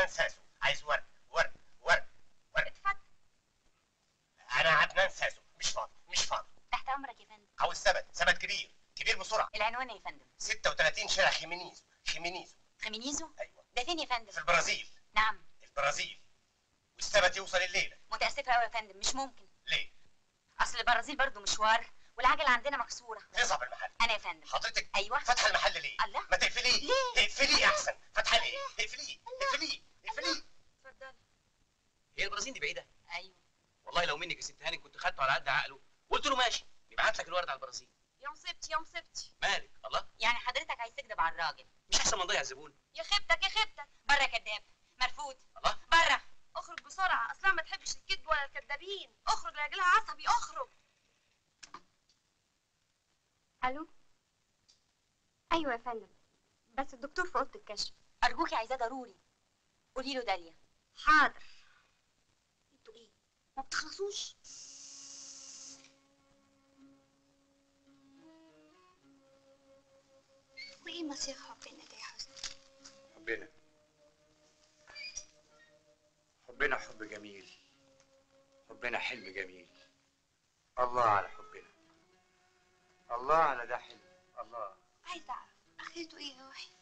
عدنان ساسو عايز ورق ورق ورق اتفضل انا عدنان ساسو مش فاضي مش فاضي تحت امرك يا فندم عاوز ثبت ثبت كبير كبير بسرعه العنوان يا فندم 36 شارع خيمينيزو خيمينيزو خمينيزو ايوه ده فين يا فندم في البرازيل نعم البرازيل والثبت يوصل الليله متاسفه قوي يا فندم مش ممكن ليه؟ اصل البرازيل برضو مشوار والعجله عندنا مكسوره نصب المحل انا يا فندم حضرتك ايوه فاتحه المحل ليه؟ الله ما تقفليه ليه؟ اقفليه احسن فاتحه ليه؟ اقفليه اقفليه اقفليه اتفضل هي البرازيل دي بعيده ايوه والله لو منك يا ست هاني كنت خدته على قد عقله وقلت له ماشي نبعت لك الورد على البرازيل يا مصيبتي يا مصيبتي مالك الله يعني حضرتك عايز تكذب على الراجل مش احسن ما نضيع الزبون يا خيبتك يا خيبتك بره يا كداب مرفوض الله بره اخرج بسرعة اصلا ما تحبش الكذب ولا الكذابين اخرج لاجلها عصبي اخرج الو ايوه يا فندم بس الدكتور في اوضه الكشف ارجوكي عايزاه ضروري قولي له داليا حاضر انتوا ايه ما بتخلصوش وايه مصير حبنا ده يا حسن حبنا حبنا حب جميل حبنا حلم جميل الله على حبنا الله على ده حلم الله عايزه اعرف اخرته ايه يا روحي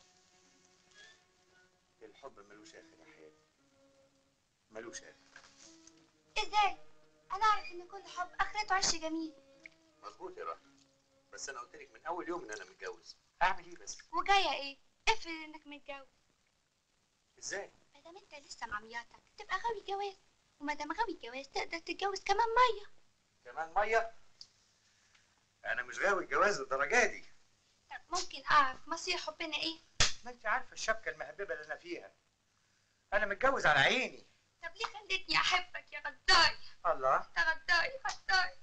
الحب ملوش اخر يا حياتي ملوش اخر ازاي انا اعرف ان كل حب اخرته عش جميل مظبوط يا راجل بس انا قلت لك من اول يوم ان انا متجوز اعمل ايه بس وجايه ايه افرض انك متجوز ازاي ما دام انت لسه مع مياتك تبقى غاوي جواز وما دام غاوي جواز تقدر تتجوز كمان ميه كمان ميه انا مش غاوي الجواز للدرجه دي طب ممكن اعرف مصير حبنا ايه ما انت عارفه الشبكه المهببه اللي انا فيها انا متجوز على عيني طب ليه خلتني احبك يا غداي الله يا غداي غداي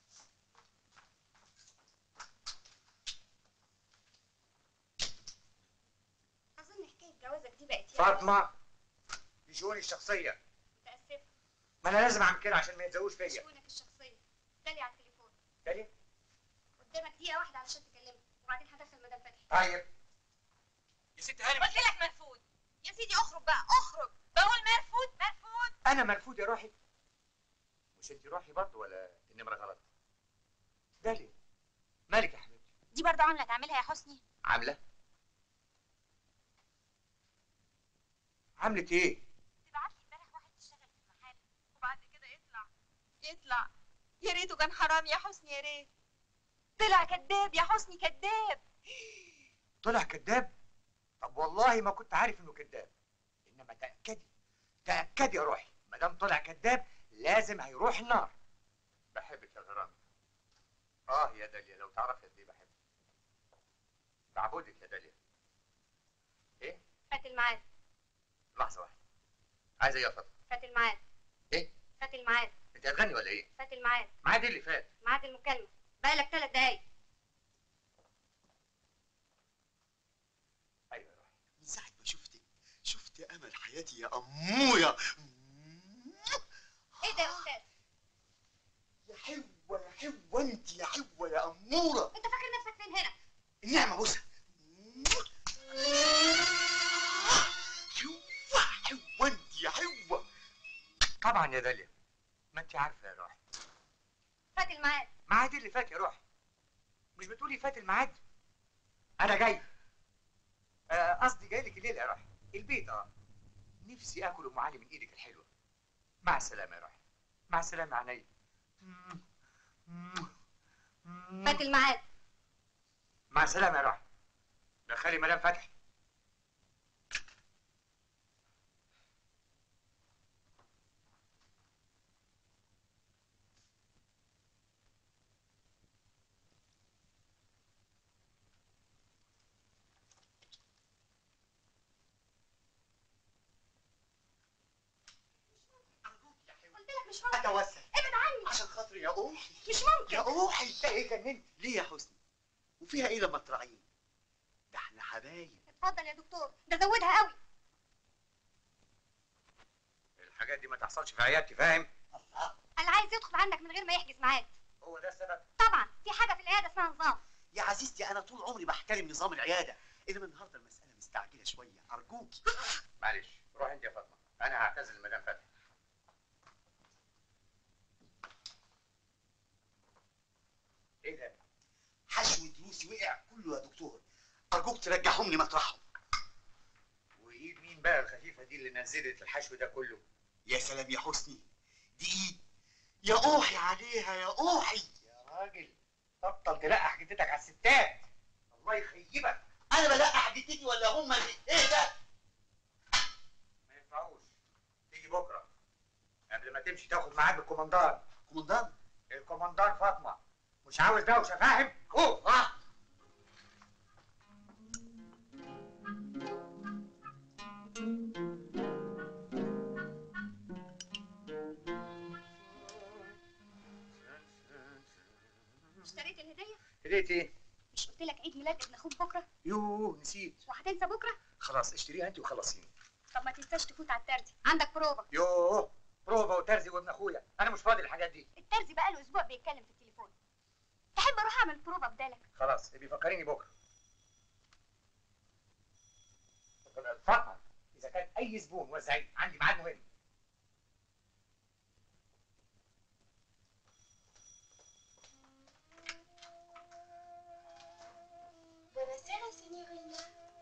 اظن حكايه جوازك دي بقت يا فاطمه دي شؤوني الشخصيه متاسفه ما انا لازم اعمل كده عشان ما يتزوجوش فيا شؤونك الشخصيه دالي على التليفون تاني قدامك دقيقه واحده علشان تكلمها وبعدين هدخل مدام فتحي طيب يا ست هاني قلت لك مرفوض يا سيدي اخرج بقى اخرج بقول مرفوض مرفوض انا مرفوض يا روحي مش انت روحي برضه ولا النمره غلط ده ليه مالك يا حبيبتي دي برضه عامله تعملها يا حسني عامله عملت ايه تبعت لي امبارح واحد يشتغل في المحل وبعد كده يطلع يطلع يا ريته كان حرام يا حسني يا ريت طلع كذاب يا حسني كذاب طلع كذاب طب والله ما كنت عارف انه كذاب انما تاكدي تاكدي يا روحي ما دام طلع كذاب لازم هيروح النار بحبك يا غرام اه يا داليا لو تعرفي قد ايه بحبك بعبدك يا داليا ايه فات الميعاد لحظه واحده عايزه ايه يا فاطمه فات الميعاد ايه فات الميعاد انت هتغني ولا ايه فات الميعاد ميعاد إيه اللي فات ميعاد المكالمه بقالك ثلاث دقايق ايوه يا روحي من ساعة ما شفتك شفت أمل حياتي يا أمورة ايه ده يا استاذ يا حلوة يا حلوة أنت يا حلوة يا أمورة انت فاكر نفسك فين هنا النعمة بوسة حلوة حلوة أنت يا حلوة طبعا يا داليا ما انت عارفه يا روحي فات الميعاد ميعاد اللي فات يا روحي مش بتقولي فات الميعاد انا جاي آه، قصدي جاي لك الليله يا روحي البيت اه نفسي اكل ام علي من ايدك الحلوه مع السلامه يا روحي مع السلامه يا عينيا فات الميعاد مع السلامه يا روحي دخلي مدام فتحي أرجوك يا حلوة قلت لك مش ممكن أتوسل ابعد عني عشان خاطري يا روحي مش ممكن يا روحي انت ايه جننت ليه يا حسني وفيها إيه لما تراعيني ده إحنا حبايب اتفضل يا دكتور ده زودها قوي الحاجات دي ما تحصلش في عيادتي فاهم الله انا عايز يدخل عندك من غير ما يحجز ميعاد هو ده السبب طبعا في حاجه في العياده اسمها نظام يا عزيزتي أنا طول عمري بحترم نظام العيادة إنما النهاردة المسألة مستعجلة شوية أرجوكي معلش روح انت يا فاطمه انا هعتزل المدام فتحي ايه ده حشو دروسي وقع كله يا دكتور ارجوك ترجعهم لي مطرحهم وايد مين بقى الخفيفه دي اللي نزلت الحشو ده كله يا سلام يا حسني دي ايد يا اوحي عليها يا اوحي يا راجل بطل تلقح جدتك على الستات الله يخيبك انا بلقح جدتي ولا هم اللي ايه ده ما ينفعوش تيجي بكره قبل ما تمشي تاخد معاك الكوماندان كومندان الكوماندان فاطمه مش عاوز دوشه فاهم؟ اوه اه اشتريت الهدية هديت ايه؟ مش قلت لك عيد ميلاد ابن اخوك بكرة يوه نسيت وهتنسى بكرة خلاص اشتريها انت وخلصيني طب ما تنساش تفوت على الترزي عندك بروفة يوه بروفا وترزي وابن اخويا انا مش فاضي الحاجات دي الترزي بقاله اسبوع بيتكلم في التليفون تحب اروح اعمل بروفة بدالك خلاص بيفكريني بكره فاطمه اذا كان اي زبون وزعي عندي ميعاد مهم Buonasera signorina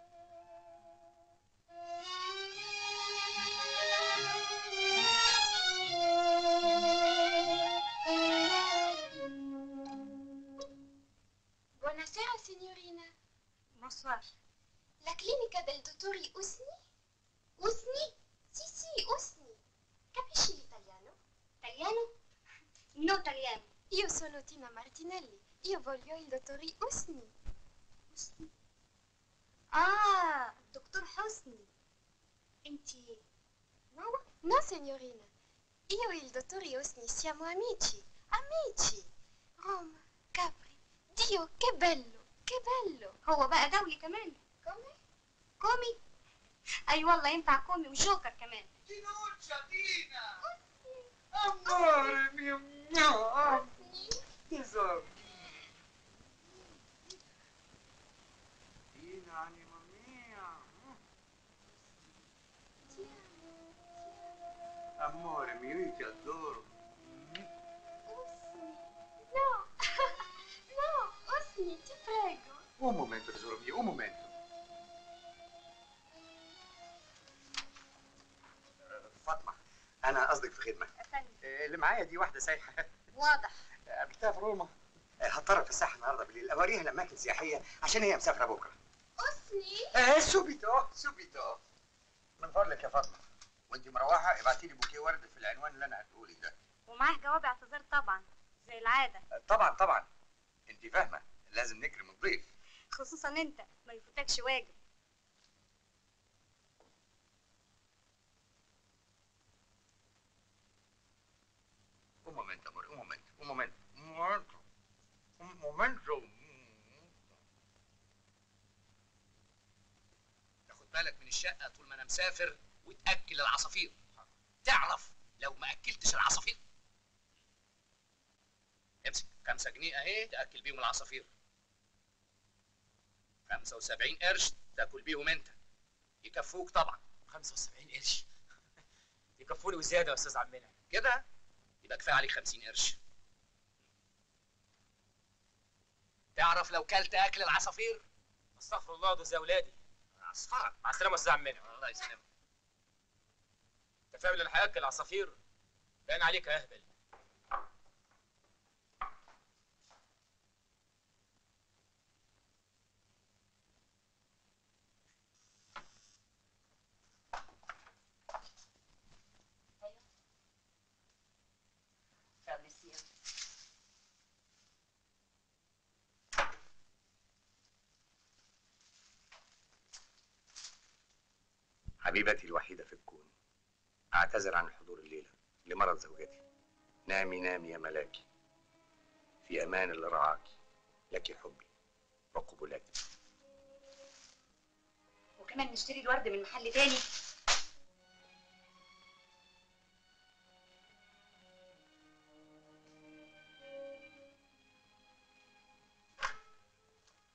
Buonasera signorina Bonsoir. La clinica del dottore Usni? Usni? Sì, sì, Usni. Capisci l'italiano? Italiano? No italiano. Io sono Tina Martinelli. Io voglio il dottore Usni. Usni? Ah, دكتور حسني. انتي ماما؟ No, signorina. Io e il dottore Usni siamo amici. Amici. Roma, Capri. Dio, che bello. Che bello. هو بقى دولي كمان. كومي؟ كومي؟ اي والله ينفع كومي وجوكر كمان. Tinuccia, Tina! Amore mio, no, tesoro. Tina, anima mia. Amore mio, io ti adoro. Usni. No. no, Usni, ti prego. Un momento, tesoro mio, un momento. فاطمة أنا قصدك في خدمة أفندم اللي معايا دي واحدة سايحة واضح قابلتها في روما هضطر في الساحة النهاردة بالليل أوريها الأماكن سياحية عشان هي مسافرة بكرة Usni. آه سوبيتو سوبيتو من فضلك يا فاطمة وأنت مروحة ابعتي لي بوكيه ورد في العنوان اللي أنا هقوله لك ده ومعاه جواب اعتذار طبعا زي العادة آه، طبعا طبعا أنت فاهمة لازم نكرم الضيف خصوصا انت ما يفوتكش واجب Un momento, amore, un momento, un momento, un momento, un momento. تاخد بالك من الشقه طول ما انا مسافر وتاكل العصافير تعرف لو ما اكلتش العصافير امسك خمسة جنيه اهي تاكل بيهم العصافير 75 قرش تاكل بيهم انت يكفوك طبعا 75 قرش يكفوني وزياده يا استاذ عمنا كده يبقى كفايه عليك 50 قرش تعرف لو كلت اكل العصافير استغفر الله دول زي اولادي عصفار مع السلامه يا استاذ عمنا الله يسلمك انت فاهم اللي هياكل العصافير باين عليك يا اهبل حبيبتي الوحيدة في الكون أعتذر عن الحضور الليلة لمرض زوجتي نامي نامي يا ملاكي في أمان اللي رعاك لك حبي وقبلاتي وكمان نشتري الورد من محل تاني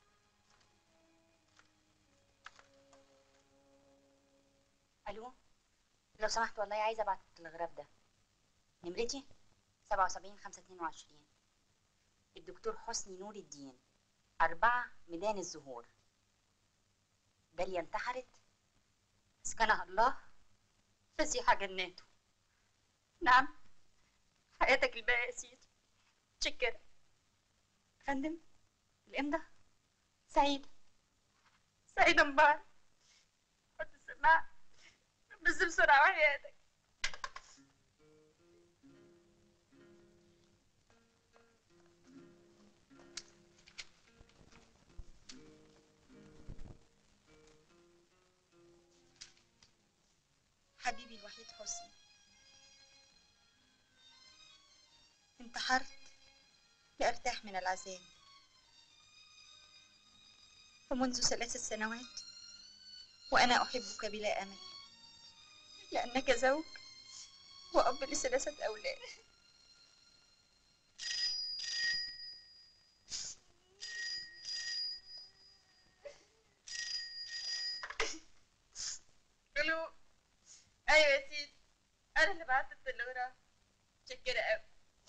الو لو سمحت والله عايزه ابعت التلغراف ده نمرتي 77 522 الدكتور حسني نور الدين أربعة ميدان الزهور داليا انتحرت اسكنها الله فسيح جناته نعم حياتك الباقية يا سيدي متشكرة فندم الإمضة سعيدة سعيدة مبارك حط السماعة بس بسرعة وحياتك حبيبي الوحيد حسني انتحرت لأرتاح من العذاب ومنذ ثلاث سنوات وأنا أحبك بلا أمل لأنك زوج وأب لثلاثة أولاد ألو أيوة يا سيدي أنا اللي بعت التلغراف متشكرة أوي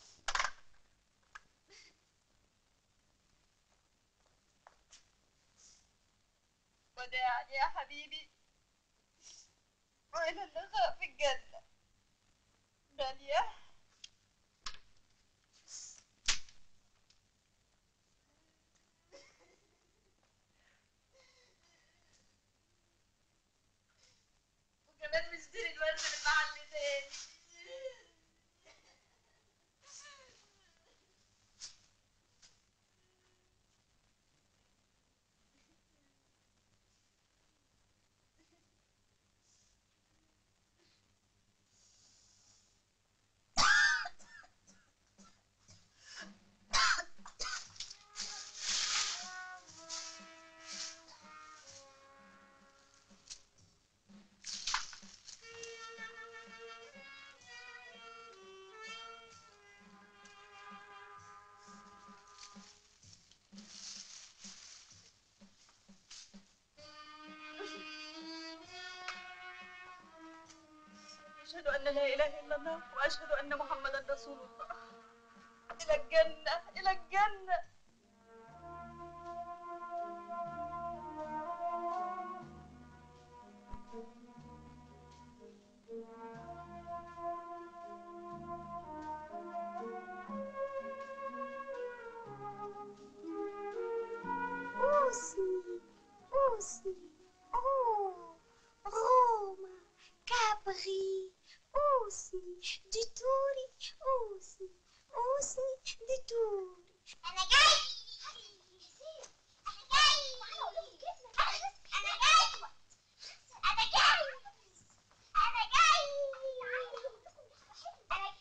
وداعا يا حبيبي وإلى اللقاء في الجنة داليا وكمان مشتري الورد من محل تاني أشهد أن لا إله إلا الله وأشهد أن محمدا رسول الله إلى الجنة إلى الجنة Osni, Osni, oh, Roma, Capri, Osni, di Turi, Osni, Osni, di Turi. أنا جاي أنا جاي أنا جاي أنا جاي أنا جاي أنا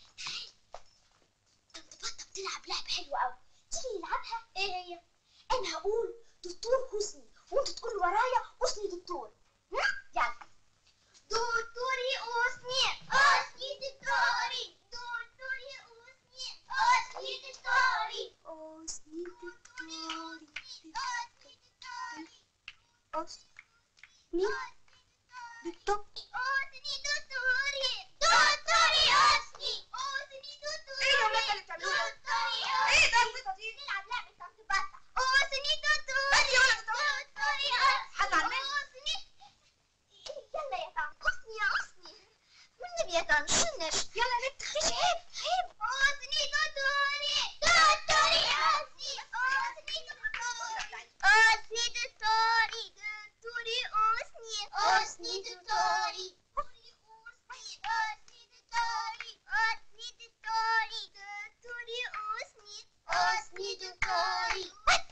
طب بطة بتلعب لعبة حلوة أوي تيجي نلعبها إيه هي؟ أنا هقول دكتور حسني وأنت تقول ورايا حسني دكتور ها؟ يلا دكتوري حسني حسني دكتوري دكتوري حسني حسني دكتوري حسني دكتوري حسني دكتوري حسني دكتور حسني دكتوري دكتوري حسني حسني دكتوري إيه يا ولاد اللي بتعملوه ده؟ دكتوري إيه ده البيضة دي؟ نلعب لعبة طنط بطة حسني دكتوري أنت يا ولد بتعملي دكتوري حل على المنزل. حسني يلا يا طنط حسني يا حسني والنبي يا طنط شنش يلا نت خش عيب عيب حسني دكتوري دكتوري حسني حسني دكتوري حسني دكتوري دكتوري حسني حسني دكتوري حسني دكتوري حسني دكتوري دكتوري حسني حسني دكتوري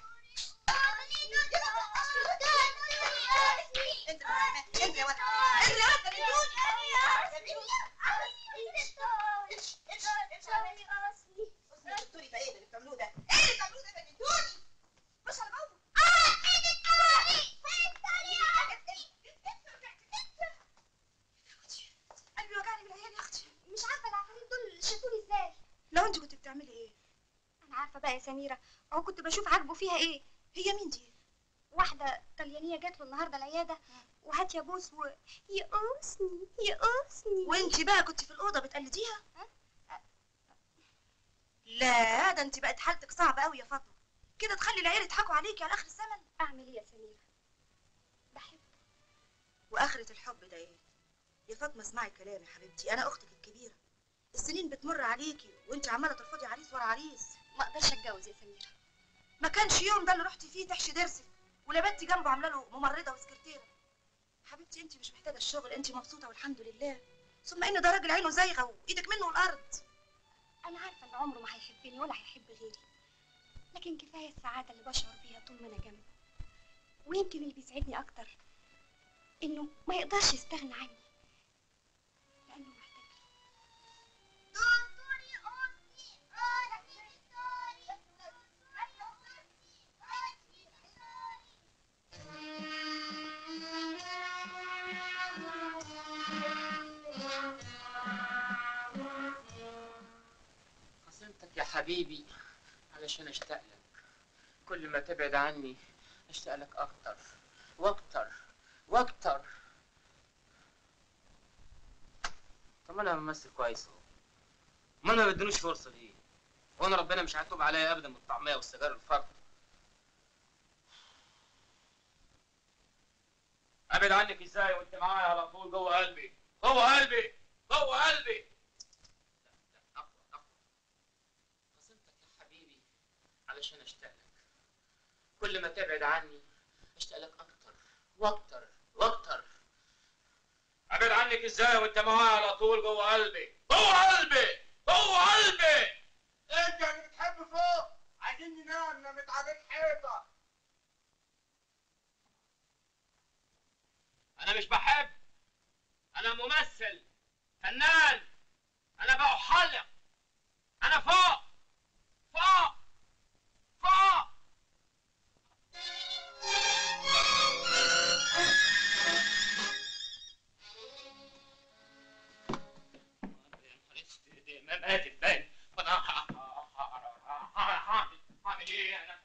انت انت يا ولد انت يا ولد الدكتور يبقى ايه اللي بتعملوه ده؟ ايه اللي بتعملوه ده ده الدكتور؟ بص على موقف قلبي وجعني بالعيال يا اختي مش عارفه العفاريت دول شافوني ازاي لو انت كنت بتعملي ايه؟ انا عارفه بقى يا سميره هو كنت بشوف عاجبه فيها ايه هي مين دي؟ واحده طليانيه جات له النهارده العياده وهات يا بوس و يقوسني يقوسني وانت بقى كنت في الاوضه بتقلديها لا ده انت بقت حالتك صعبه قوي يا فاطمه كده تخلي العيال يضحكوا عليكي على اخر الزمن اعمل ايه يا سميرة بحب واخره الحب ده ايه يا فاطمه اسمعي كلامي يا حبيبتي انا اختك الكبيره السنين بتمر عليكي وانت عماله ترفضي عريس ورا عريس ما اقدرش اتجوز يا سميرة ما كانش يوم ده اللي رحتي فيه تحشي ضرسك ولبتي جنبه عامله له ممرضه وسكرتيره حبيبتي انت مش محتاجه الشغل انت مبسوطه والحمد لله ثم ان ده راجل عينه زايغه وايدك منه الارض انا عارفة ان عمره ما هيحبني ولا هيحب غيري لكن كفاية السعادة اللي بشعر بيها طول ما انا جنبه ويمكن اللي بيسعدني اكتر انه ما يقدرش يستغنى عني لانه محتاج خصمتك يا حبيبي علشان اشتاق لك كل ما تبعد عني اشتاق لك اكتر واكتر واكتر طب ما انا ممثل كويس اهو ما انا ما بدنوش فرصه ليه وانا ربنا مش هيتوب عليا ابدا من الطعميه والسجاير الفرد ابعد عنك ازاي وانت معايا على طول جوه قلبي جوه قلبي جوه قلبي لا لا اقوى اقوى خصمتك يا حبيبي علشان اشتاق لك كل ما تبعد عني اشتاق لك اكتر واكتر واكتر ابعد عنك ازاي وانت معايا على طول جوه قلبي جوه قلبي جوه قلبي انت اللي بتحب فوق عايزين ننام نامت عليك حيطه انا مش بحب انا ممثل فنان انا بحلق انا فوق فوق فوق ما ماتت باين فانا هعمل هعمل ايه انا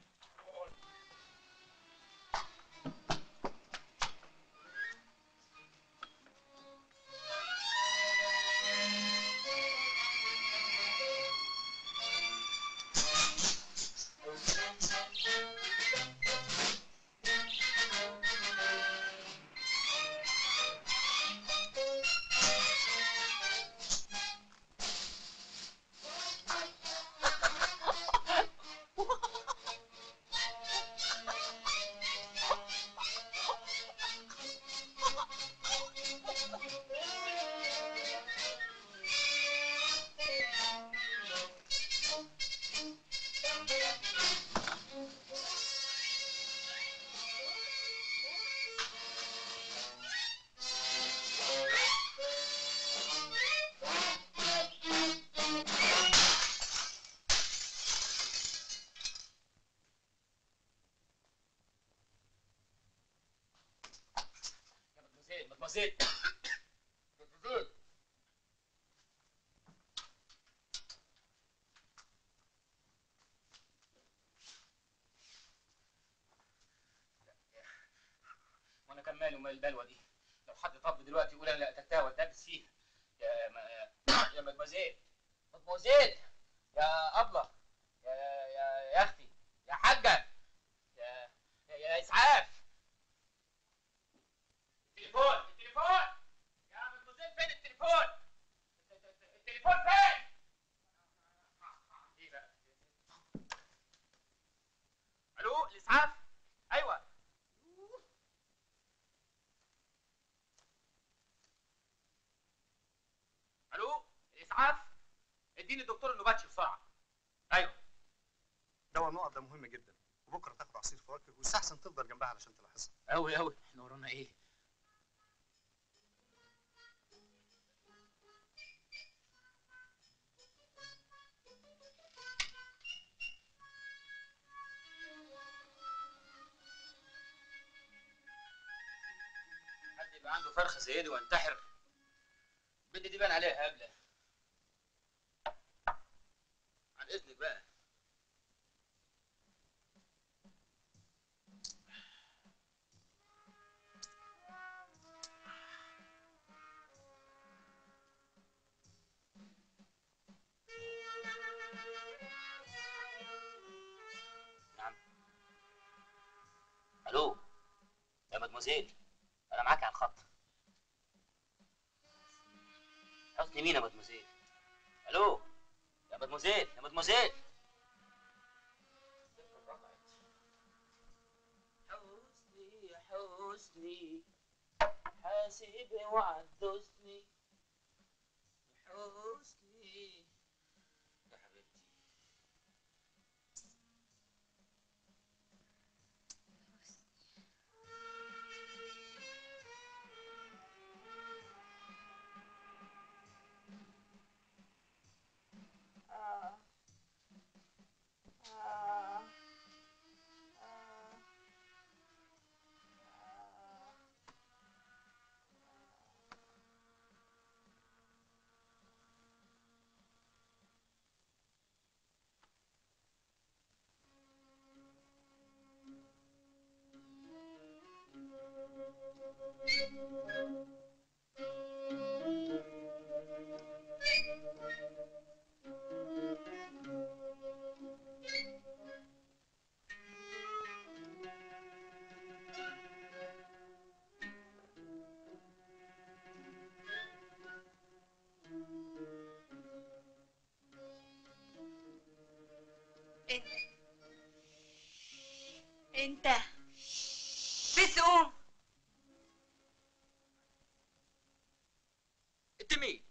يا مدموزيل مدموزيل مدموزيل وانا كان مالي ومال البلوه دي لو حد طب دلوقتي يقول انا قتلتها واتدبس فيها يا ما يا مدموزيل مدموزيل يا ابله يا يا يا اختي يا حاجه يا يا, يا اسعاف التليفون التليفون يا مدموزيل فين التليفون التليفون فين ايه بقى الو الاسعاف ايوه الو الاسعاف اديني الدكتور النباتشي بسرعه ايوه دواء النقط ده مهم جدا وبكره تاخد عصير فواكه ويستحسن تفضل جنبها علشان تلاحظها قوي قوي احنا ورانا ايه حد يبقى عنده فرخه زي دي وانتحر البنت دي بان عليها هبله عن اذنك بقى مدموزيل انا معاك على الخط حسني مين يا مدموزيل الو يا مدموزيل يا مدموزيل حسني يا حسني حاسب وعدسني حسني يا حبيبتي آه. آه. آه. انت انت بس قوم انت مين؟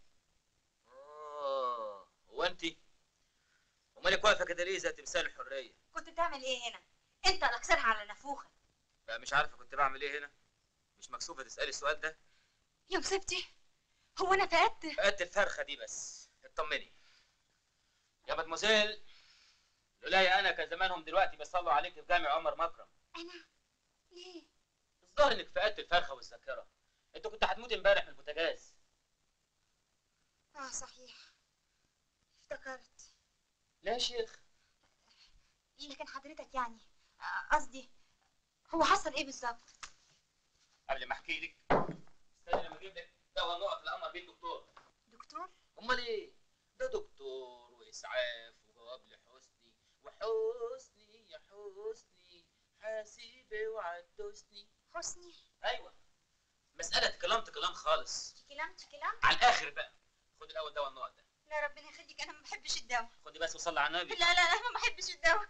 اه هو انت؟ ومالك واقفه كده ليه زي تمثال الحريه؟ كنت بتعمل ايه هنا انت الاكسرها على نافوخك بقى مش عارفه كنت بعمل ايه هنا؟ مش مكسوفه تسالي السؤال ده؟ يا مصيبتي هو انا فقدت فقدت الفرخه دي بس اطمني يا مدموزيل لولاي انا كان زمانهم دلوقتي بيصلوا عليك في جامع عمر مكرم انا ليه الظاهر انك فقدت الفرخه والذاكره انت كنت هتموت امبارح من البوتاجاز اه صحيح افتكرت لا يا شيخ لكن حضرتك يعني آه، قصدي هو حصل ايه بالظبط قبل ما احكي لك استنى لما اجيب لك دواء نقط القمر بيه الدكتور دكتور امال ايه ده دكتور واسعاف وجواب لحسني وحسني يا حسني حاسب وعدسني حسني ايوه مساله كلام كلام خالص كلام كلام على الاخر بقى خد الاول دواء النقط ده لا ربنا يخليك انا ما بحبش الدواء خدي بس وصلي على النبي لا لا لا ما بحبش الدواء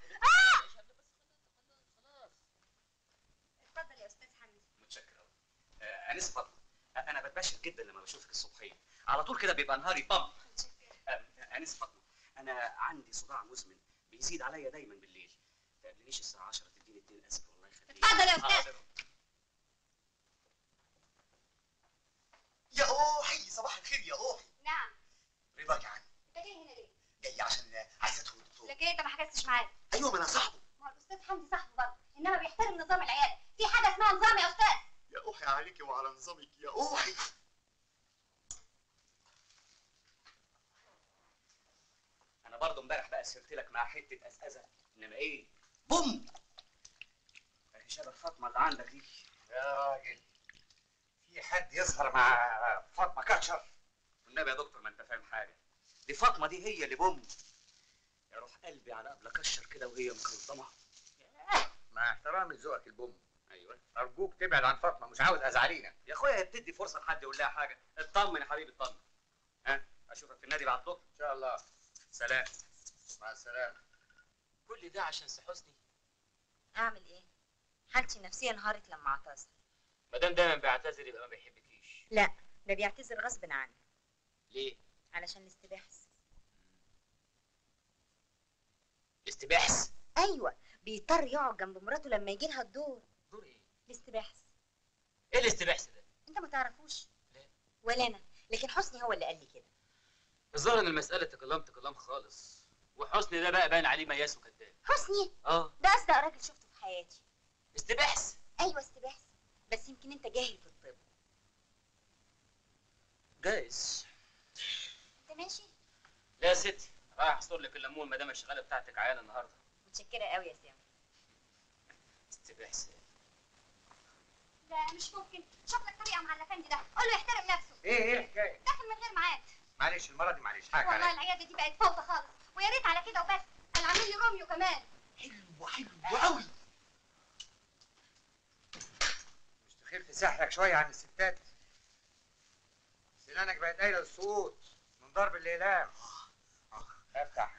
اتفضل يا استاذ حمدي متشكر قوي آه انسه فاطمه آه، انا بتبشر جدا لما بشوفك الصبحيه على طول كده بيبقى نهاري بام آه، انسه فاطمه انا عندي صداع مزمن بيزيد عليا دايما بالليل ما تقابلنيش الساعه 10 تديني اتنين اسف الله يخليك اتفضل يا أستاذ. حاضر. يا اوحي صباح الخير يا اوحي نعم رضاك عني انت جاي هنا ليه جاي عشان عايز ادخل الدكتور لكن انت ما حجزتش معايا ايوه ما انا صاحبه ما هو الاستاذ حمدي صاحبه برضه انما بيحترم نظام العياده في حاجه اسمها نظام يا استاذ يا اوحي عليكي وعلى نظامك يا اوحي انا برضه امبارح بقى سرت لك مع حته ازازه انما ايه بوم اهي شبه فاطمه اللي عندك دي يا راجل في حد يظهر مع فاطمه كاتشر والنبي يا دكتور ما انت فاهم حاجه دي فاطمه دي هي اللي بوم يا روح قلبي على قبل كشر كده وهي مخلطمه مع احترامي لذوقك البوم ايوه ارجوك تبعد عن فاطمه مش عاوز ازعلينا يا اخويا هي بتدي فرصه لحد يقول لها حاجه اطمن يا حبيبي اطمن ها اشوفك في النادي بعد بكره ان شاء الله سلام مع السلامه كل ده عشان سي حسني اعمل ايه حالتي النفسيه انهارت لما اعتذر ما دام دايما بيعتذر يبقى ما بيحبكيش لا ده بيعتذر غصب عنه ليه علشان الاستباحث استباحث ايوه بيضطر يقعد جنب مراته لما يجي لها الدور دور ايه الاستباحث ايه الاستباحث ده انت ما تعرفوش لا. ولا انا لكن حسني هو اللي قال لي كده الظاهر ان المساله تكلم تكلم خالص وحسني ده بقى باين عليه مياس وكذاب حسني اه ده اصدق راجل شفته في حياتي استباحث ايوه استباحث بس يمكن انت جاهل في الطب جايز انت ماشي لا يا ستي رايح احصر لك الليمون ما دام الشغاله بتاعتك عيانه النهارده متشكره قوي يا سام استباحث ده مش ممكن شوف لك طريقه مع الافندي ده قول له يحترم نفسه ايه ايه الحكايه داخل من غير ميعاد معلش المره دي معلش حاجه والله عليا العياده دي بقت فوضى خالص ويا ريت على كده وبس انا عامل لي روميو كمان حلو حلو قوي خفت سحرك شويه عن الستات سنانك بقت قايله للسقوط من ضرب الاقلام افتح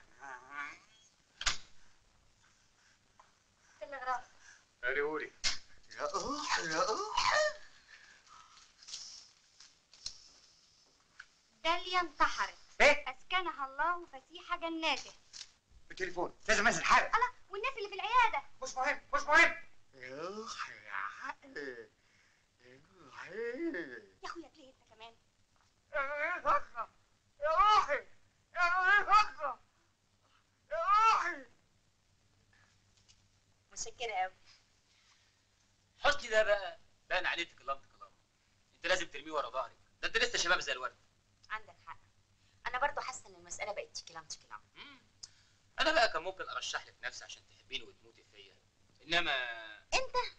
تلغراف قولي يا أوح يا أوح داليا انتحرت ايه اسكنها الله فسيح جناته بالتليفون لازم انزل حالا الله والناس اللي في العياده مش مهم مش مهم يا أوح يا عقل يا أوح يا اخويا ليه انت كمان يا فخرة يا روحي يا فخرة يا روحي متشكره قوي حسني ده بقى باين عليه تكلمت كلام انت لازم ترميه ورا ظهرك ده انت لسه شباب زي الورد عندك حق انا برضو حاسه ان المساله بقت كلام كلام مم. انا بقى كان ممكن ارشح لك نفسي عشان تحبيني وتموتي فيا انما انت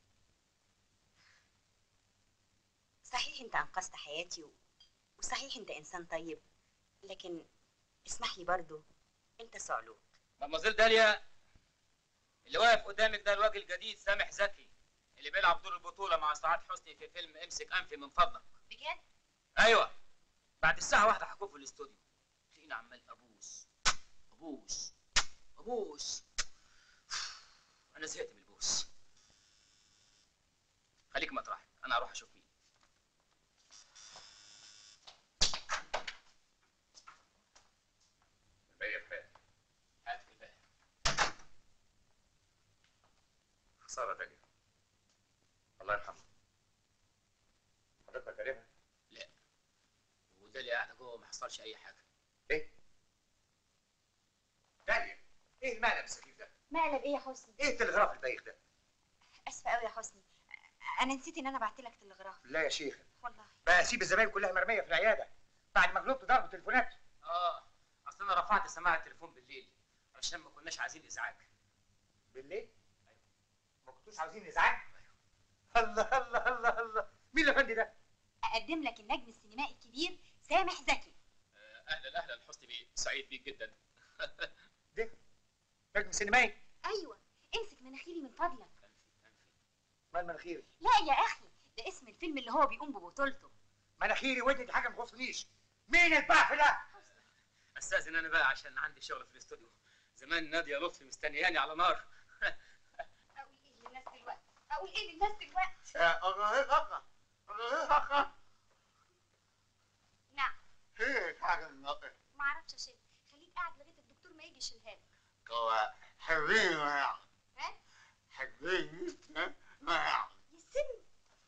صحيح انت انقذت حياتي و... وصحيح انت انسان طيب لكن اسمح لي برضو انت صعلوك مدموزيل داليا اللي واقف قدامك ده الوجه الجديد سامح زكي اللي بيلعب دور البطولة مع سعاد حسني في فيلم امسك انفي من فضلك بجد ايوه بعد الساعة واحدة هكون في الاستوديو تلاقيني عمال ابوس ابوس ابوس انا زهقت من البوس خليك مطرحك انا هروح اشوف مين الباقي فات هات الباقي خسارة تانية الله يرحمه حضرتك كريمة وداليا قاعدة جوه ما حصلش اي حاجة ايه داليا ايه المقلب السخيف ده مقلب ايه يا حسني ايه التلغراف البايخ ده اسفه قوي يا حسني انا نسيت ان انا بعت لك تلغراف لا يا شيخ والله بقى سيب الزباين كلها مرميه في العياده بعد ما غلبت ضرب تليفونات اه اصل انا رفعت سماعة التليفون بالليل علشان ما كناش عايزين ازعاج بالليل ما كنتوش عاوزين ازعاج الله الله الله الله مين الافندي ده اقدم لك النجم السينمائي الكبير سامح زكي آه، اهلا اهلا حسني بيه سعيد بيك جدا نجم سينمائي ايوه امسك مناخيري من فضلك انفي انفي مال مناخيري لا يا اخي ده اسم الفيلم اللي هو بيقوم ببطولته مناخيري ودني دي حاجه ما تخصنيش مين البعث ده استاذن انا بقى عشان عندي شغل في الاستوديو زمان ناديه لطفي مستنياني على نار اقول ايه للناس دلوقتي اقول ايه للناس دلوقتي يا أغرقك أغرقك نعم هيك حاجة النقل ما اعرفش اشيل خليك قاعد لغايه الدكتور ما يجي يشيلها لك هو حبيبي ها حبيبي ما يا سن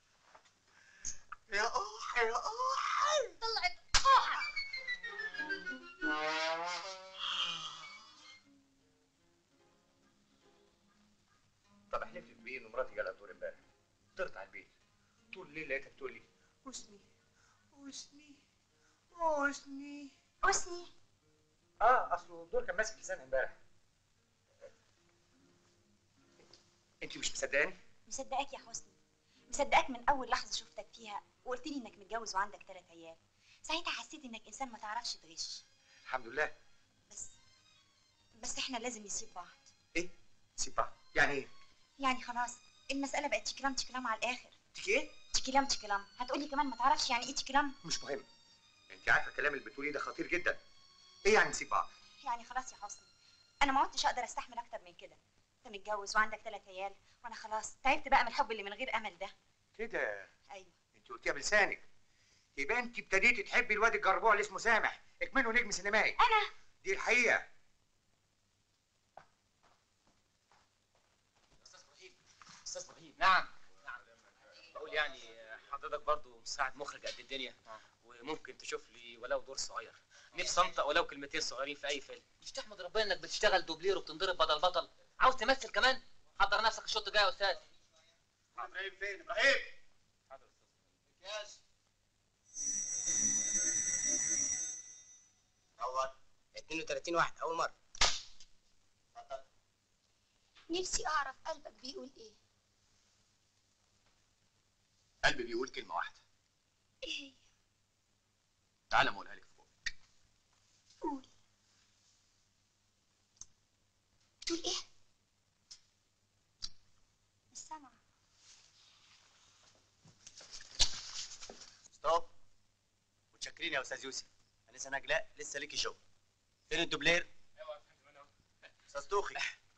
يا أوح يا أوح طلعت قاعه طب احلف لك بيه ان مراتي جالها دور امبارح طرت على البيت طول الليل لقيتها بتقول لي حسني حسني حسني حسني اه اصله الدور كان ماسك لسانها امبارح انت مش مصدقاني مصدقاك يا حسني مصدقاك من اول لحظه شفتك فيها وقلت لي انك متجوز وعندك ثلاث عيال ساعتها حسيت انك انسان ما تعرفش تغش الحمد لله بس بس احنا لازم نسيب بعض ايه سيب بعض يعني ايه يعني خلاص المساله بقت تكلام تكلام على الاخر تيجي ايه تكلام تكلام هتقولي كمان ما تعرفش يعني ايه تكلام مش مهم انت عارفه الكلام اللي بتقوليه ده خطير جدا ايه يعني نسيب بعض يعني خلاص يا حسني انا ما عدتش اقدر استحمل اكتر من كده انت متجوز وعندك ثلاث عيال وانا خلاص تعبت بقى من الحب اللي من غير امل ده كده ايوه انت قلتيها بلسانك يبقى انت ابتديتي تحبي الواد الجربوع اللي اسمه سامح اكمنه نجم سينمائي انا دي الحقيقه استاذ ابراهيم استاذ ابراهيم نعم نعم بقول يعني حضرتك برضو مساعد مخرج قد الدنيا وممكن تشوف لي ولو دور صغير نفسي انطق ولو كلمتين صغيرين في اي فيلم مش تحمد ربنا انك بتشتغل دوبلير وبتنضرب بدل بطل عاوز تمثل كمان حضر نفسك الشوط الجاي يا استاذ ابراهيم فين ابراهيم حاضر يا استاذ اول 32 واحد اول مره نفسي أعرف قلبك بيقول إيه قلبي بيقول كلمه واحده إيه هي تعالى ما اقولها لك فوق قول بتقول إيه مش سامعة متاخرين يا استاذ يوسف انسه نجلاء لسه ليكي شغل فين الدوبلير استاذ توخي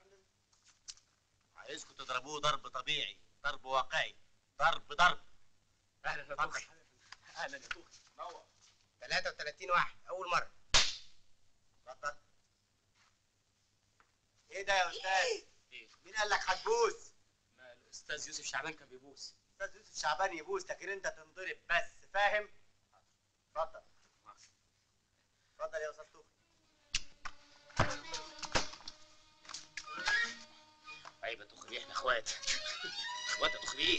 عايزكم تضربوه ضرب طبيعي ضرب واقعي ضرب ضرب اهلا يا توخي اهلا يا توخي نور 33 واحد اول مره اتفضل ايه ده يا استاذ ايه مين قال لك هتبوس ما الاستاذ يوسف شعبان كان بيبوس استاذ يوسف شعبان يبوس لكن انت تنضرب بس فاهم اتفضل اتفضل يا استاذ توخي عيب يا توخي احنا اخوات اخوات يا توخي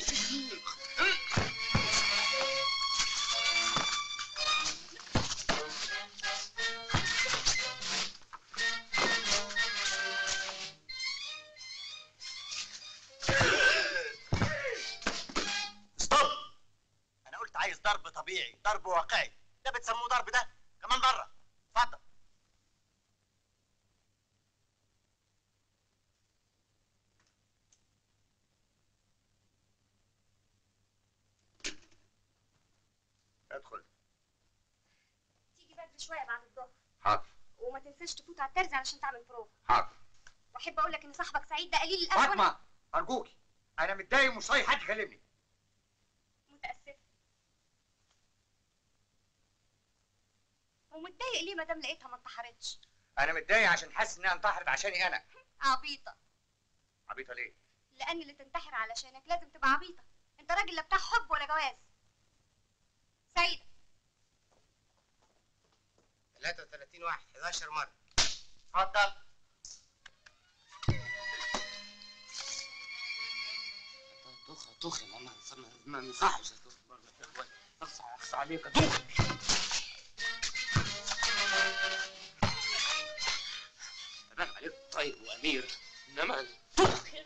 ستوب انا قلت عايز ضرب طبيعي ضرب واقعي ده بتسموه ضرب ده كمان مره اتفضل ادخل تيجي بدري شويه بعد الظهر حاضر وما تنساش تفوت على الترزي علشان تعمل بروفا حاضر واحب اقول لك ان صاحبك سعيد ده قليل الادب فاطمه ارجوكي انا متضايق ومش طايق حد يكلمني متاسفه ومتضايق ليه ما دام لقيتها ما انتحرتش انا متضايق عشان حاسس انها انتحرت عشاني انا عبيطه عبيطه ليه لان اللي تنتحر علشانك لازم تبقى عبيطه انت راجل لا بتاع حب ولا جواز سعيده 33 واحد 11 مره اتفضل توخي توخي ما ما ما ما ينفعش يا توخي برضه يا اخوان اخصى اخصى عليك يا توخي تمام عليك طيب وامير انما توخي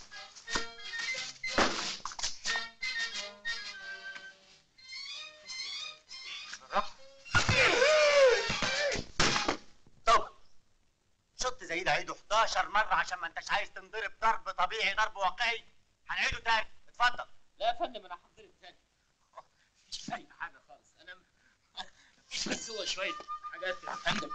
طب شط زي ده عيده 11 مره عشان ما انتش عايز تنضرب ضرب طبيعي ضرب واقعي هنعيده تاني اتفضل لا يا فندم انا هحضر تاني مفيش فايده حاجه خالص انا مفيش بس هو شويه حاجات يا فندم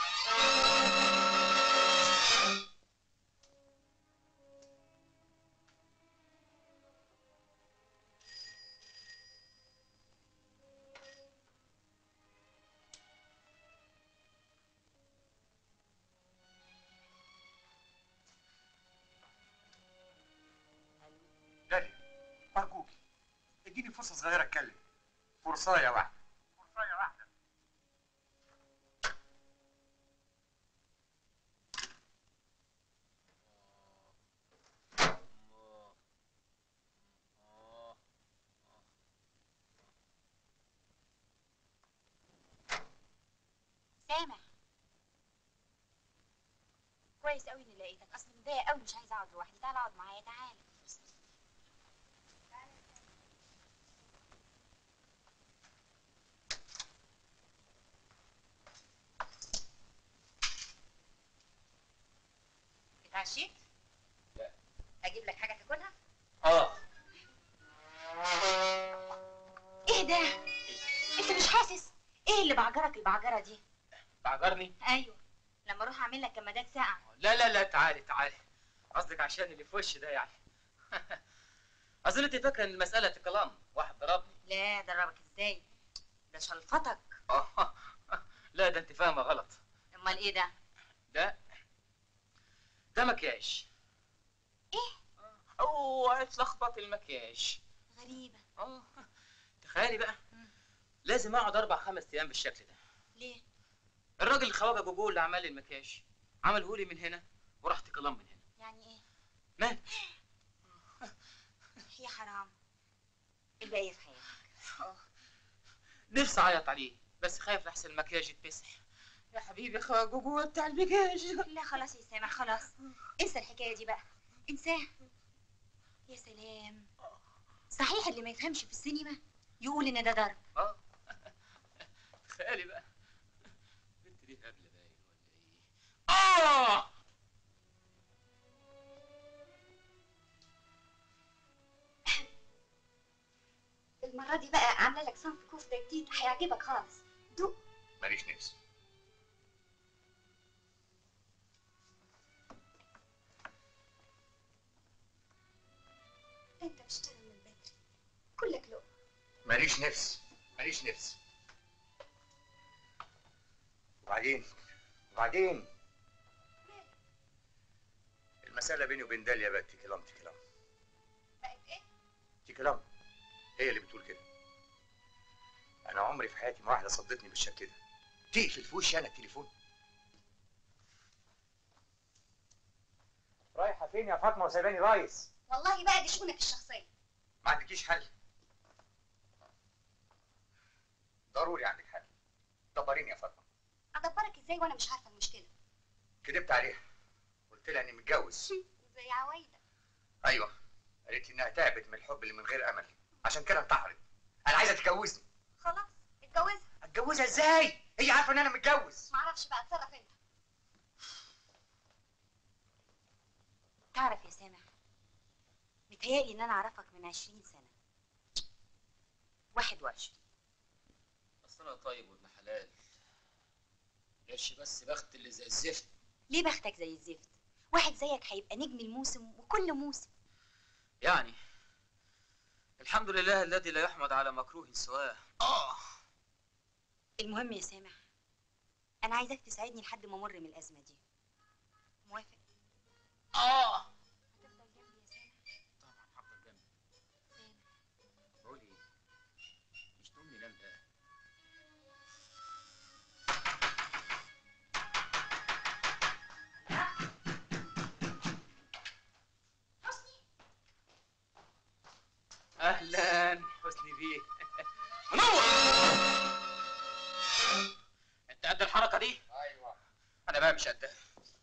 دالي ارجوكي اديني فرصه صغيره اتكلم فرصايه واحده فرصايه واحده سامح كويس قوي اني لقيتك اصل متضايق قوي مش عايزه اقعد لوحدي تعالى اقعد معايا تعالى اتعشيت؟ لا. اجيب لك حاجه تاكلها؟ اه ايه ده؟ انت مش حاسس؟ ايه اللي بعجرك البعجره دي؟ بعجرني ايوه لما اروح اعمل لك كمادات ساقعه لا لا لا تعالي تعالي قصدك عشان اللي في وشي ده يعني اظن انت فاكره ان المساله كلام واحد ضربني لا دربك ازاي؟ ده شلفتك آه. لا ده انت فاهمه غلط امال ايه ده؟ ده ده مكياج ايه؟ اوعي تلخبط المكياج غريبه اه تخيلي بقى لازم اقعد اربع خمس ايام بالشكل ده ليه؟ الراجل الخواجه جوجو اللي عمل لي المكياج عمله لي من هنا ورحت كلام من هنا يعني ايه؟ مال يا حرام الباقيه في حياتك نفسي اعيط عليه بس خايف لحسن المكياج يتمسح يا حبيبي يا خواجه جوجو بتاع المكياج لا خلاص يا سامح خلاص انسى الحكايه دي بقى انساها يا سلام صحيح اللي ما يفهمش في السينما يقول ان ده ضرب اه تخيلي بقى البنت دي هبله باين ولا ايه اه المره دي بقى عامله لك صنف كفته جديد هيعجبك خالص دوق ماليش نفس انت بتشتغل من بدري كلك لقمة ماليش نفس ماليش نفس وبعدين وبعدين المسألة بيني وبين داليا بقت تكلام تكلام بقت ايه؟ تكلام هي اللي بتقول كده أنا عمري في حياتي ما واحدة صدتني بالشكل ده تقفل في وشي أنا التليفون رايحة فين يا فاطمة وسايباني رايس؟ والله بقى دي شؤونك الشخصية ما عندكيش حل ضروري عندك حل دبريني يا فاطمة ادبرك ازاي وانا مش عارفة المشكلة كدبت عليها قلت لها اني متجوز زي عوايدك ايوه قالت لي انها تعبت من الحب اللي من غير امل عشان كده انتحرت انا عايزه تتجوزني خلاص اتجوزها اتجوزها ازاي هي عارفه ان انا متجوز معرفش بقى اتصرف انت تعرف يا سامح متهيألي ان انا اعرفك من عشرين سنة واحد وعشرين اصل انا طيب وابن حلال قرش بس بخت اللي زي الزفت ليه بختك زي الزفت واحد زيك هيبقى نجم الموسم وكل موسم يعني الحمد لله الذي لا يحمد على مكروه سواه اه المهم يا سامح انا عايزاك تساعدني لحد ما امر من الازمة دي موافق اه هتفضل جنبي يا سامح طبعا هفضل جنبي بقول ايه مش تقوم ننام بقى اهلا حسني بيه منور انت قد الحركه دي ايوه انا بقى مش قدها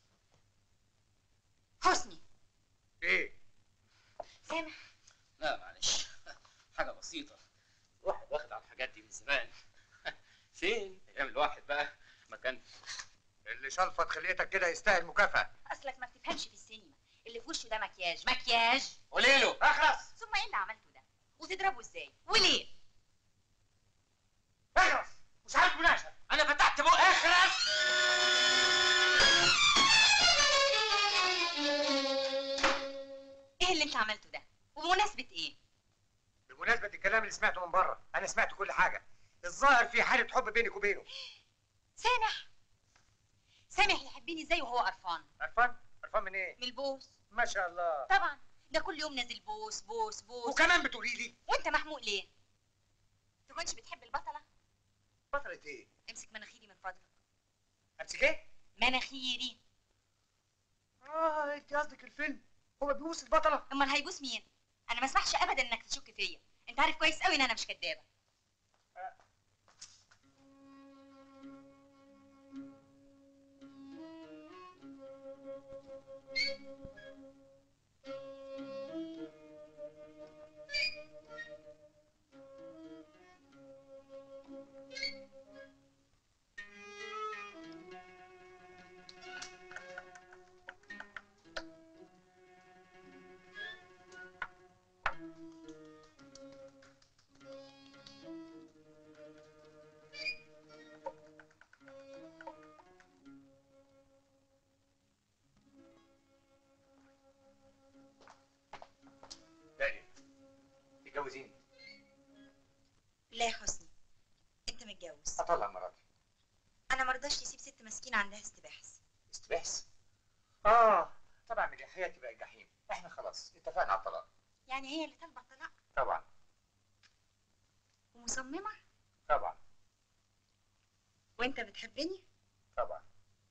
حسني ايه سامح لا معلش حاجة بسيطة الواحد واخد على الحاجات دي من زمان فين ايام الواحد بقى ما كان اللي شلفط خليتك كده يستاهل مكافأة اصلك ما بتفهمش في السينما اللي في وشه ده مكياج مكياج قولي له اخرس ثم ايه اللي عملته ده وتضربه ازاي وليه اخرس مش عارف مناقشة انا فتحت بقى اخرس ايه اللي انت عملته ده وبمناسبة ايه بمناسبة الكلام اللي سمعته من بره انا سمعت كل حاجة الظاهر في حالة حب بينك وبينه سامح سامح يحبني ازاي وهو قرفان عرفان عرفان من ايه من البوس ما شاء الله طبعا ده كل يوم نازل بوس بوس بوس وكمان بتقولي لي وانت محموق ليه تكونش بتحب البطلة بطلة ايه امسك مناخيري من فضلك امسك ايه مناخيري اه انت قصدك الفيلم هو بيبوس البطلة امال هيبوس مين انا ما اسمحش ابدا انك تشك فيا انت عارف كويس قوي ان انا مش كدابه داليا تتجوزيني لا يا حسني انت متجوز اطلع مراتي انا مرضاش يسيب ست مسكينه عندها استباحث استباحث اه طبعا من حياتي بقى جحيم احنا خلاص اتفقنا على الطلاق يعني هي اللي طالبه الطلاق طبعا ومصممه طبعا وانت بتحبني طبعا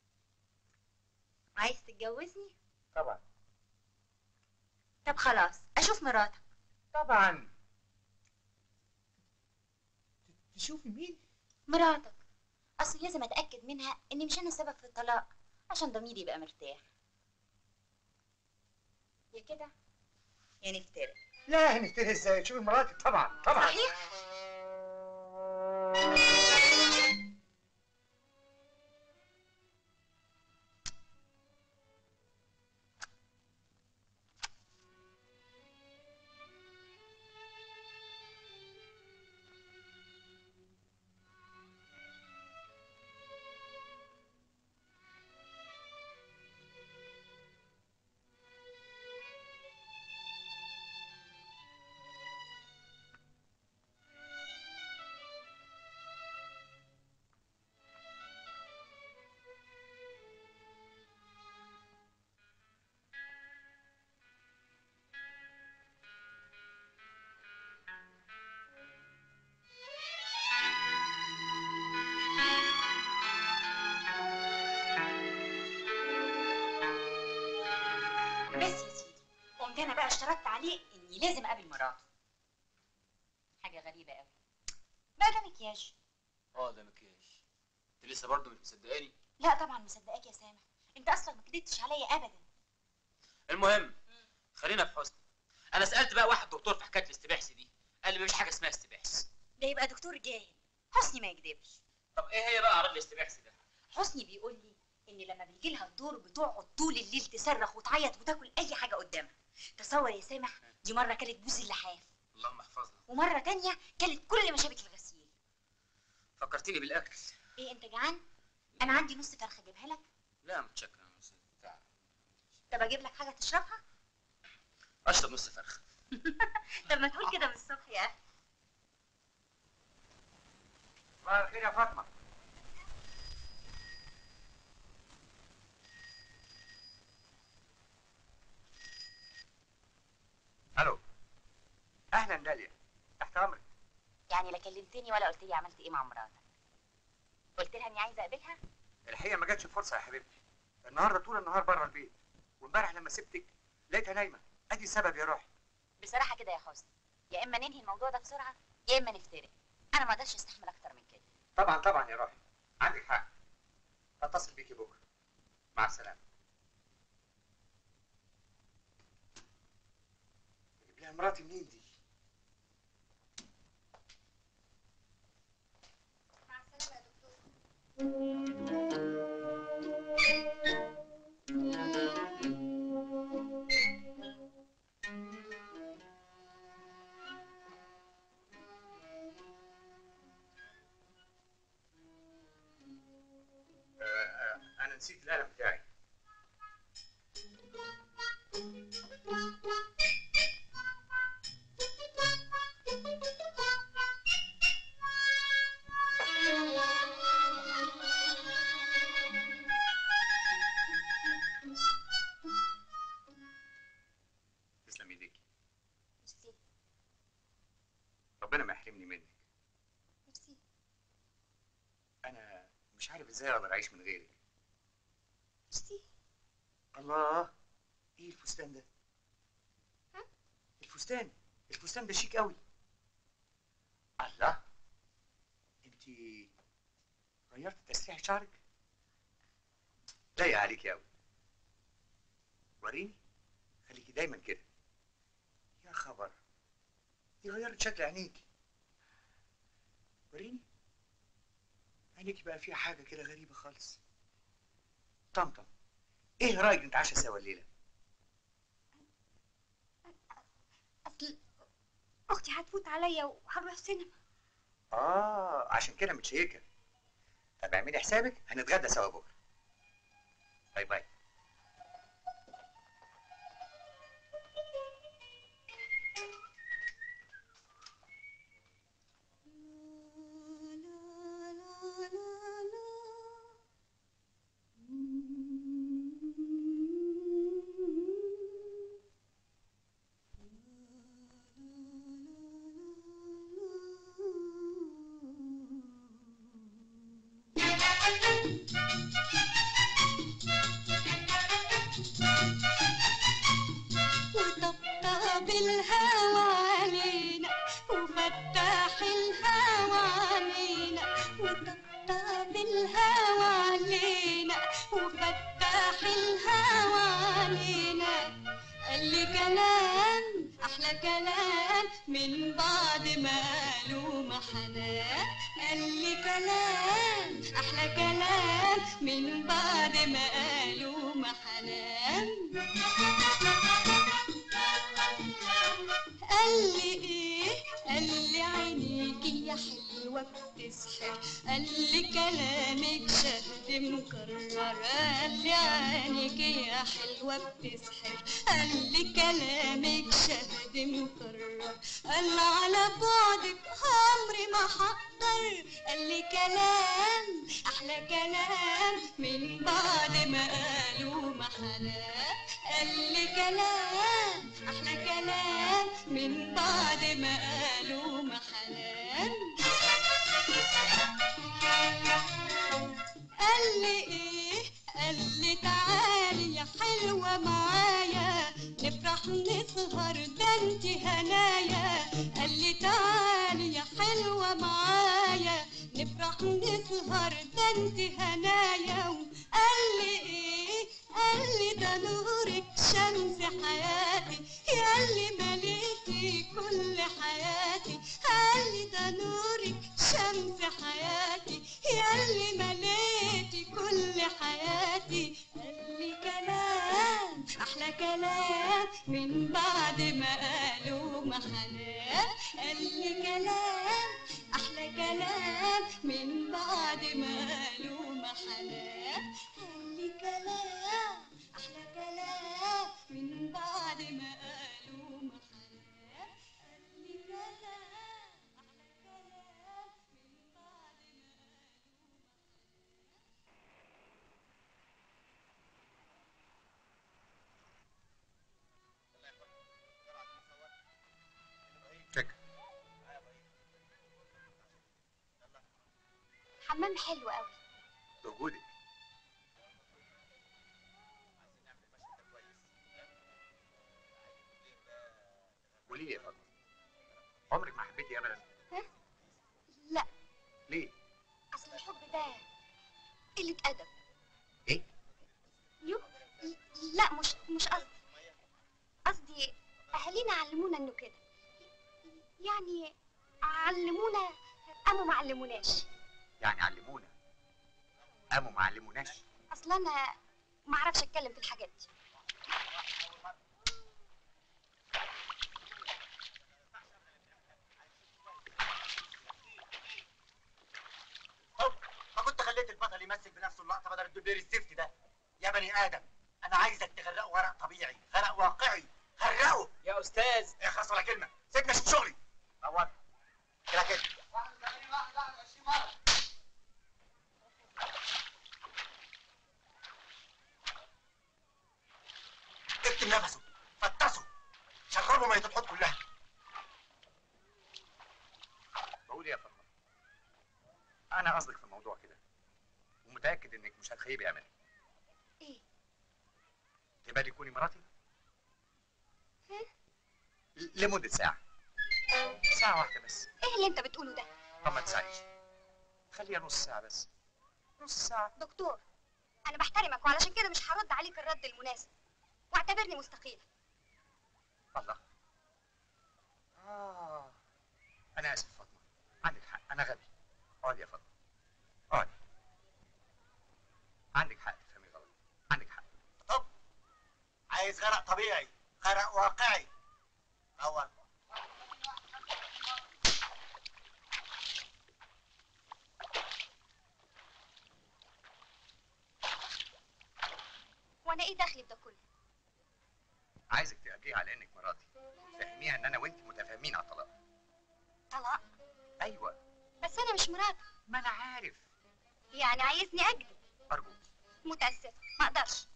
وعايز تتجوزني طبعا طب خلاص اشوف مراتك طبعا تشوفي مين مراتك اصل لازم اتاكد منها اني مش انا السبب في الطلاق عشان ضميري يبقى مرتاح يا كده يا نفترق لا هنفتري ازاي تشوفي مراتي طبعا طبعا صحيح قمت انا بقى اشترطت عليه اني لازم اقابل مراته حاجه غريبه قوي بقى ده مكياج اه ده مكياج انت لسه برضه مش مصدقاني لا طبعا مصدقاك يا سامح انت اصلا ما كدبتش عليا ابدا المهم خلينا في حسن انا سالت بقى واحد دكتور في حكايه الاستباحث دي قال لي مفيش حاجه اسمها استباحث ده يبقى دكتور جاهل حسني ما يكدبش طب ايه هي بقى اعراض الاستباحث ده حسني بيقول لي ان لما بيجي لها الدور بتقعد طول الليل تصرخ وتعيط وتاكل اي حاجه قدامها تصور يا سامح دي مره كلت بوز اللحاف اللهم احفظنا ومره تانية كلت كل مشابك الغسيل فكرتيني بالاكل ايه انت جعان انا عندي نص فرخه اجيبها لك لا متشكر يا مس- تعال. طب اجيب لك حاجه تشربها اشرب نص فرخه طب ما تقول كده من الصبح يا اخي صباح الخير يا فاطمه الو اهلا داليا تحت امرك يعني لا كلمتني ولا قلت لي عملت ايه مع مراتك قلت لها اني عايزه اقابلها الحقيقه ما جاتش فرصه يا حبيبتي النهارده طول النهار بره البيت وامبارح لما سبتك لقيتها نايمه ادي السبب يا روحي بصراحه كده يا حسني يا اما ننهي الموضوع ده بسرعه يا اما نفترق انا ما اقدرش استحمل اكتر من كده طبعا طبعا يا روحي عندك حق اتصل بيكي بكره مع السلامه اجيب لها مراتي منين دي مع السلامة يا دكتور آه، آه، انا نسيت القلم بتاعي تسلم ايديك ميرسي ربنا ما يحرمني منك ميرسي انا مش عارف ازاي اقدر اعيش من غيرك ميرسي الله ايه الفستان ده ها؟ الفستان الفستان ده شيك قوي الله انت غيرت تسريح شعرك ضايق عليكي قوي وريني خليكي دايما كده يا خبر دي غيرت شكل عينيكي وريني عينيكي بقى فيها حاجه كده غريبه خالص طمطم ايه رايك نتعشى سوا الليله اصل اختي هتفوت عليا وهنروح سينما اه عشان كده متشيكه طب اعملي حسابك هنتغدى سوا بكره باي باي وطبطب الهوى علينا وفتح الهوى علينا وطبطب الهوى علينا وفتح الهوى علينا قال لي كلام احلى كلام من بعد ما قالوا ما حنان قال لي كلام احلى كلام من بعد ما قالوا ما حنان قال لي ايه قال لي عينيكي يا حلوة بتسحر قال لي كلامك شهد مكرر قال لي عينيكي يا حلوة بتسحر قال لي كلامك شهد مكرر قال على بعدك عمري ما هقدر قال لي كلام احلى كلام من بعد ما قالوا ما حلال قال لي كلام احلى كلام من بعد ما قالوا ما حلال قال لي ايه قال لي تعالي يا حلوة معايا نفرح نسهر هنايا قال لي تعالي يا حلوة معايا نفرح نسهر ده انت هنايا وقال لي ايه قال لي ده نورك شمس حياتي يا اللي مليتي كل حياتي قال لي ده نورك شمس حياتي يا اللي مليتي كل حياتي قال لي كلام احلى كلام من بعد ما قالوا محنان قال لي كلام احلى كلام من بعد ما قالوا محنان قال لي كلام احلى كلام من بعد ما قالوا محنان قال لي كلام احلى كلام من بعد ما فكر حمام حلو قوي بوجودك قولي لي يا فاطمه عمرك ما حبيتي ابدا لا ليه اصل الحب ده قلة ادب ايه يو لا مش مش قصدي قصدي اهالينا علمونا انه كده يعني علمونا قاموا ما علموناش يعني علمونا قاموا ما علموناش اصل انا ما اعرفش اتكلم في الحاجات دي ما كنت خليت البطل يمثل بنفسه اللقطه بدل الدبير الزفت ده يا بني ادم انا عايزك تغرقه غرق طبيعي غرق واقعي غرقه يا استاذ اخلص ولا كلمه سيبني اشوف شغلي نور كده كده اكتم نفسه فطسه شربه ميه الحوض كلها بقول يا فاطمه انا قصدك في الموضوع كده ومتاكد انك مش هتخيبي املي ايه تبقى تكوني مراتي ل- لمده ساعه ساعه واحده بس ايه اللي انت بتقوله ده طب ما تساعدش خليها نص ساعه بس نص ساعه دكتور انا بحترمك وعلشان كده مش هرد عليك الرد المناسب واعتبرني مستقيلة الله آه أنا آسف فاطمة عندك حق أنا غبي اقعدي يا فاطمة اقعدي عندك حق تفهمي غلط عندك حق عايز غرق طبيعي غرق واقعي نور وانا ايه دخلي بده كله عايزك تقابليها على إنك مراتي فهميها إن أنا وأنت متفاهمين على الطلاق طلاق أيوه بس انا مش مراتك ما أنا عارف يعني عايزني اجري أرجوك متاسفه ما اقدرش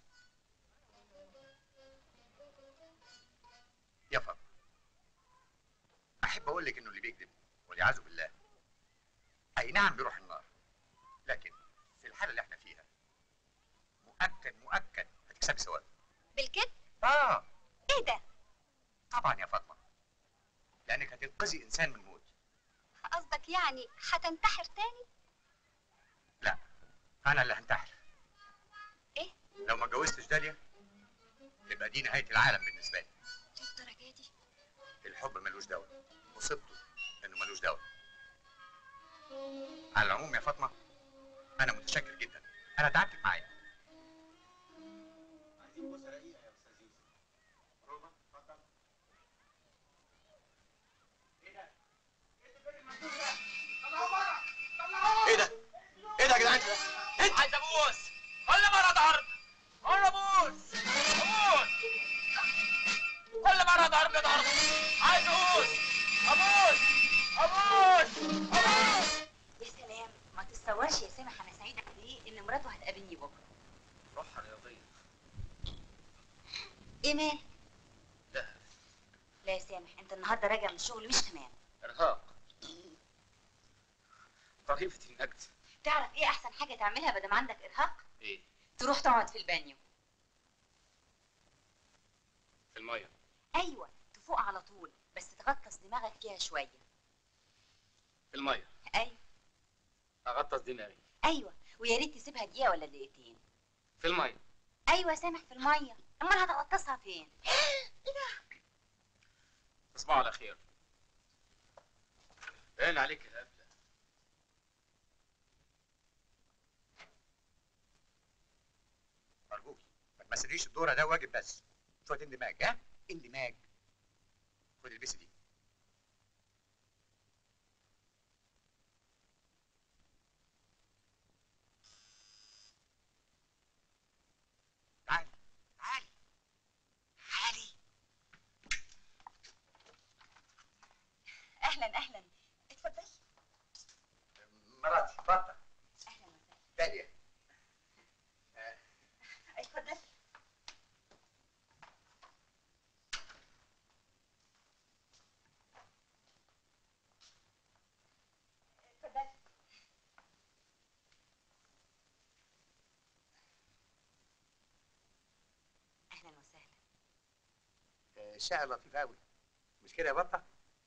يا فاطمة أحب أقول لك إنه اللي بيكذب والعياذ بالله أي نعم بيروح النار لكن في الحالة اللي إحنا فيها مؤكد مؤكد هتكسبي ثواب بالكده آه ايه ده طبعا يا فاطمة لأنك هتنقذي إنسان من موت قصدك يعني هتنتحر تاني لا أنا اللي هنتحر ايه لو ما اتجوزتش داليا تبقى دي نهاية العالم بالنسبة لي للدرجه دي الحب ملوش دواء مصيبته إنه ملوش دواء على العموم يا فاطمة أنا متشكر جدا أنا تعبتك معايا عايزين بوسه رقيقه يا استاذ يوسف روما اتفضل ايه ده؟ ايه ده يا جدعان؟ انت عايز ابوس كل مره ضرب كل ابوس ابوس كل مره ضرب ضرب عايز ابوس ابوس ابوس ابوس يا سلام ما تتصورش يا سامح انا سعيده قد ايه ان مراته هتقابلني بكره روحها رياضيه ايه مال لا لا يا سامح انت النهارده راجع من الشغل مش تمام ارهاق طريقة النجد تعرف ايه احسن حاجه تعملها بدل ما عندك ارهاق ايه تروح تقعد في البانيو في الميه ايوه تفوق على طول بس تغطس دماغك فيها شويه في الميه ايوه اغطس دماغي ايوه ويا ريت تسيبها دقيقه ولا دقيقتين في الميه ايوه سامح في الميه امال هتغطسها فين تصبحوا على خير باين عليك يا هبله ارجوك ما تمثليش الدور ده واجب بس شويه اندماج ها اندماج خد البسي دي تعالي تعالي تعالي اهلا اهلا اتفضل مراتي بطه اهلا وسهلا داليا اتفضل اتفضل اهلا وسهلا آه، شقه لطيفه قوي مش كده يا بطه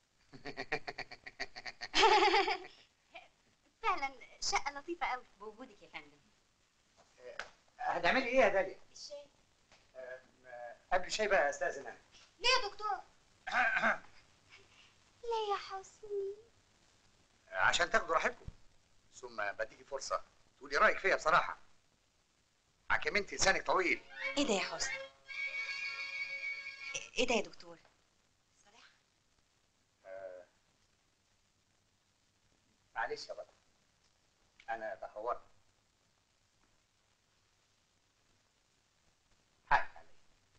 فعلا شقه لطيفه قوي بوجودك يا فندم هتعملي ايه يا داليا الشاي آه، آه، قبل الشاي بقى استاذن انا ليه يا دكتور ليه يا حسني عشان تاخدوا راحتكم ثم بديكي فرصه تقولي رايك فيا بصراحه حكمنت لسانك طويل ايه ده يا حسني ايه ده يا دكتور صالح آه، معلش يا بطل انا تهورت حقك عليا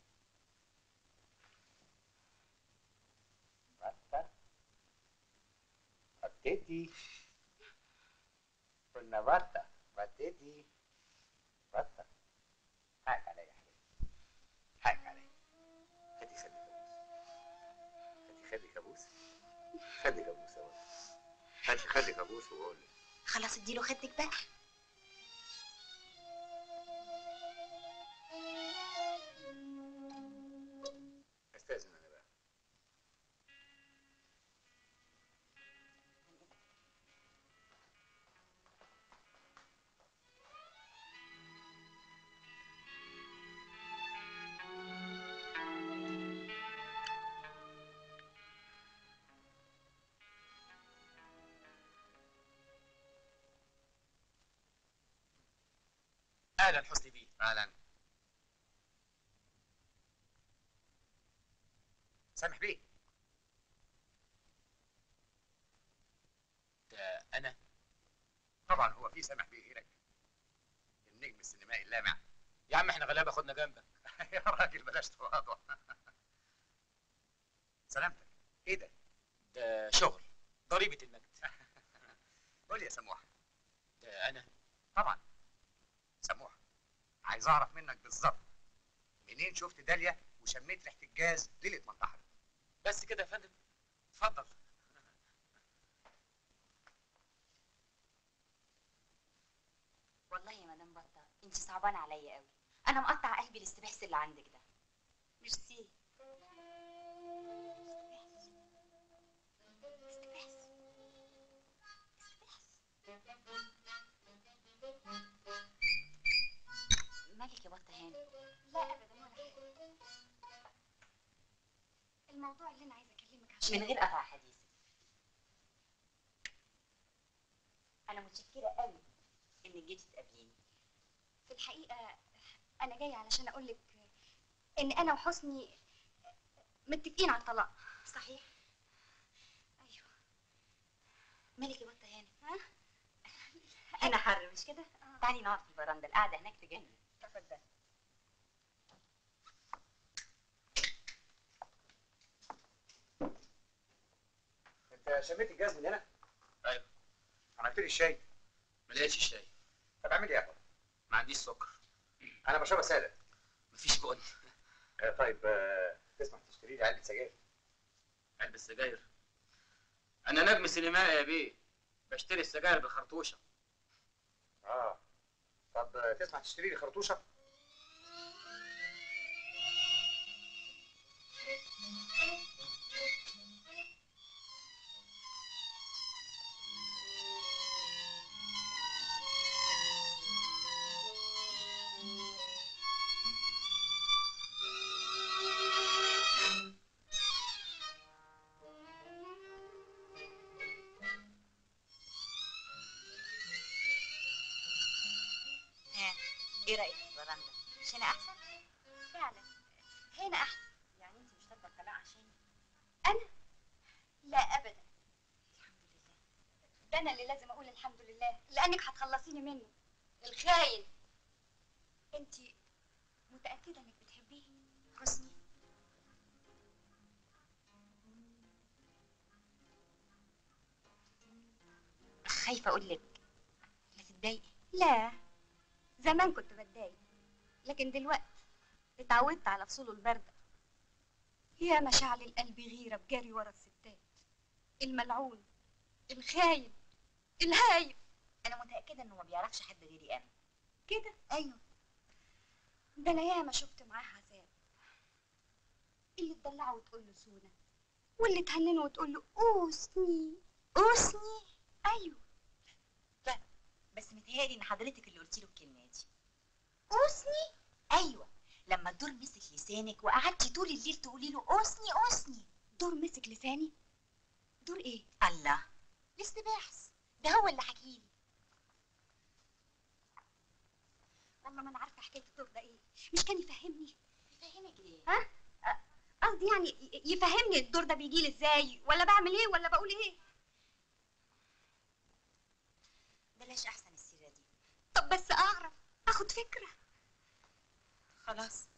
بطل بطتي كنا بطة بطتي بطة حقك عليا يا حبيبي حقك عليا خدي خدي كابوس خدي خدي كابوس يا بطل خدي خدي كابوس وقول لي خلاص اديله خدك بقى استاذن انا بقى اهلا حسني بيه اهلا سامح بيه ده انا طبعا هو في سامح بيه غيرك النجم السينمائي اللامع يا عم احنا غلابه خدنا جنبك يا راجل بلاش تواضع سلامتك ايه ده ده شغل ضريبه المجد قول لي يا سموحه ده انا طبعا سموحه عايز اعرف منك بالظبط منين شفت داليا وشميت ريحه الجاز ليله ما انتحرت بس كده يا فندم اتفضل والله يا مدام بطه انت صعبانه عليا قوي انا مقطع قلبي الاستبحث اللي عندك ده ميرسي مالك يا بطه هاني لا ابدا ولا حاجه الموضوع اللي انا عايزه اكلمك عشان من غير قطع حديث انا متشكره قوي انك جيتي تقابليني في الحقيقه انا جايه علشان اقول لك ان انا وحسني متفقين على الطلاق صحيح ايوه مالك يا بطه هاني ها انا حر مش كده تعالي نقعد في البرندة القعده هناك تجنن تفضل انت شميت الجاز من هنا ايوه عملت لي الشاي ما لقيتش الشاي طب اعمل ايه يا اخوان ما عنديش سكر انا بشربها ساده مفيش بن آه، طيب آه، تسمح تشتري لي علبه سجاير علبة سجاير انا نجم سينمائي يا بيه بشتري السجاير بالخرطوشه اه طب آه، تسمح تشتري لي خرطوشه ايه رايك في الفرندا مش هنا احسن فعلا هنا احسن يعني انت مش طالبه الطلاق عشاني انا لا ابدا ده انا اللي لازم اقول الحمد لله لانك هتخلصيني منه الخاين انت متاكده انك بتحبيه حسني خايفه اقول لك لا تتضايقي لا زمان كنت بتضايق لكن دلوقتي اتعودت على فصوله الباردة يا مشاعل القلب غيرة بجري ورا الستات الملعون الخاين الهايب انا متاكده انه ما بيعرفش حد غيري انا كده ايوه ده انا ياما شفت معاه عذاب اللي تدلعه وتقول له سونا واللي تهننه وتقول له اوسني اوسني ايوه بس متهيألي ان حضرتك اللي قلتي له الكلمه دي اوسني ايوه لما الدور مسك لسانك وقعدتي طول الليل تقولي له اوسني اوسني دور مسك لساني دور ايه الله الاستباحث ده هو اللي حكيلي والله ما انا عارفه حكايه الدور ده ايه مش كان يفهمني يفهمك ايه ها أ- قصدي يعني ي- يفهمني الدور ده بيجي لي ازاي ولا بعمل ايه ولا بقول ايه بلاش احسن السيره دي طب بس اعرف اخد فكره خلاص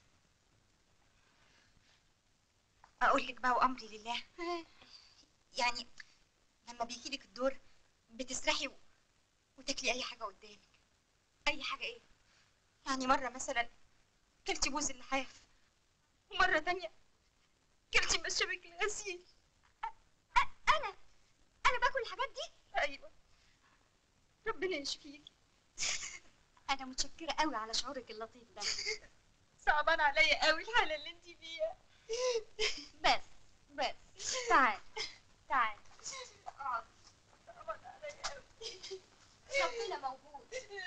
اقول لك بقى وامري لله يعني لما بيجي لك الدور بتسرحي و... وتاكلي اي حاجه قدامك اي حاجه ايه يعني مره مثلا كلتي بوز اللحاف ومره تانية كلتي مشابك الغسيل أ- أ- انا انا باكل الحاجات دي ايوه ربنا يشفيك انا متشكره قوي على شعورك اللطيف ده صعبان عليا قوي الحاله اللي انت فيها بس بس تعال تعال اقعد صعبان عليا قوي ربنا موجود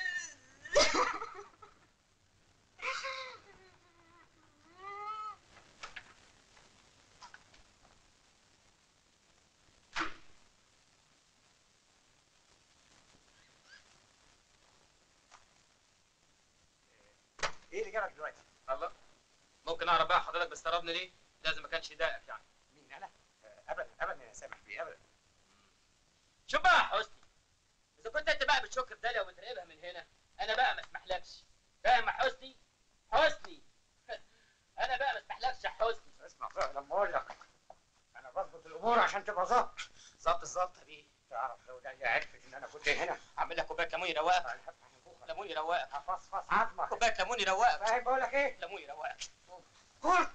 ايه اللي جابك دلوقتي؟ الله ممكن اعرف بقى حضرتك بتستغربني ليه؟ لازم ما كانش يضايقك يعني مين انا؟ آه، ابدا ابدا يا سامح بيه ابدا شوف بقى يا حسني اذا كنت انت بقى بتشك في داليا وبتراقبها من هنا انا بقى ما اسمحلكش فاهم يا حسني؟ حسني انا بقى ما اسمحلكش يا حسني اسمع بقى لما اقول لك انا بظبط الامور عشان تبقى ظابط ظبط الظبط يا بيه تعرف لو داليا عرفت ان انا كنت هنا اعمل لك كوبايه ليمون يروقك هنفتح نفوخك ليمون يروقك هفصفص عظمك كوبايه ليمون يروقك فاهم بقول لك ايه؟ ليمون يروقك خد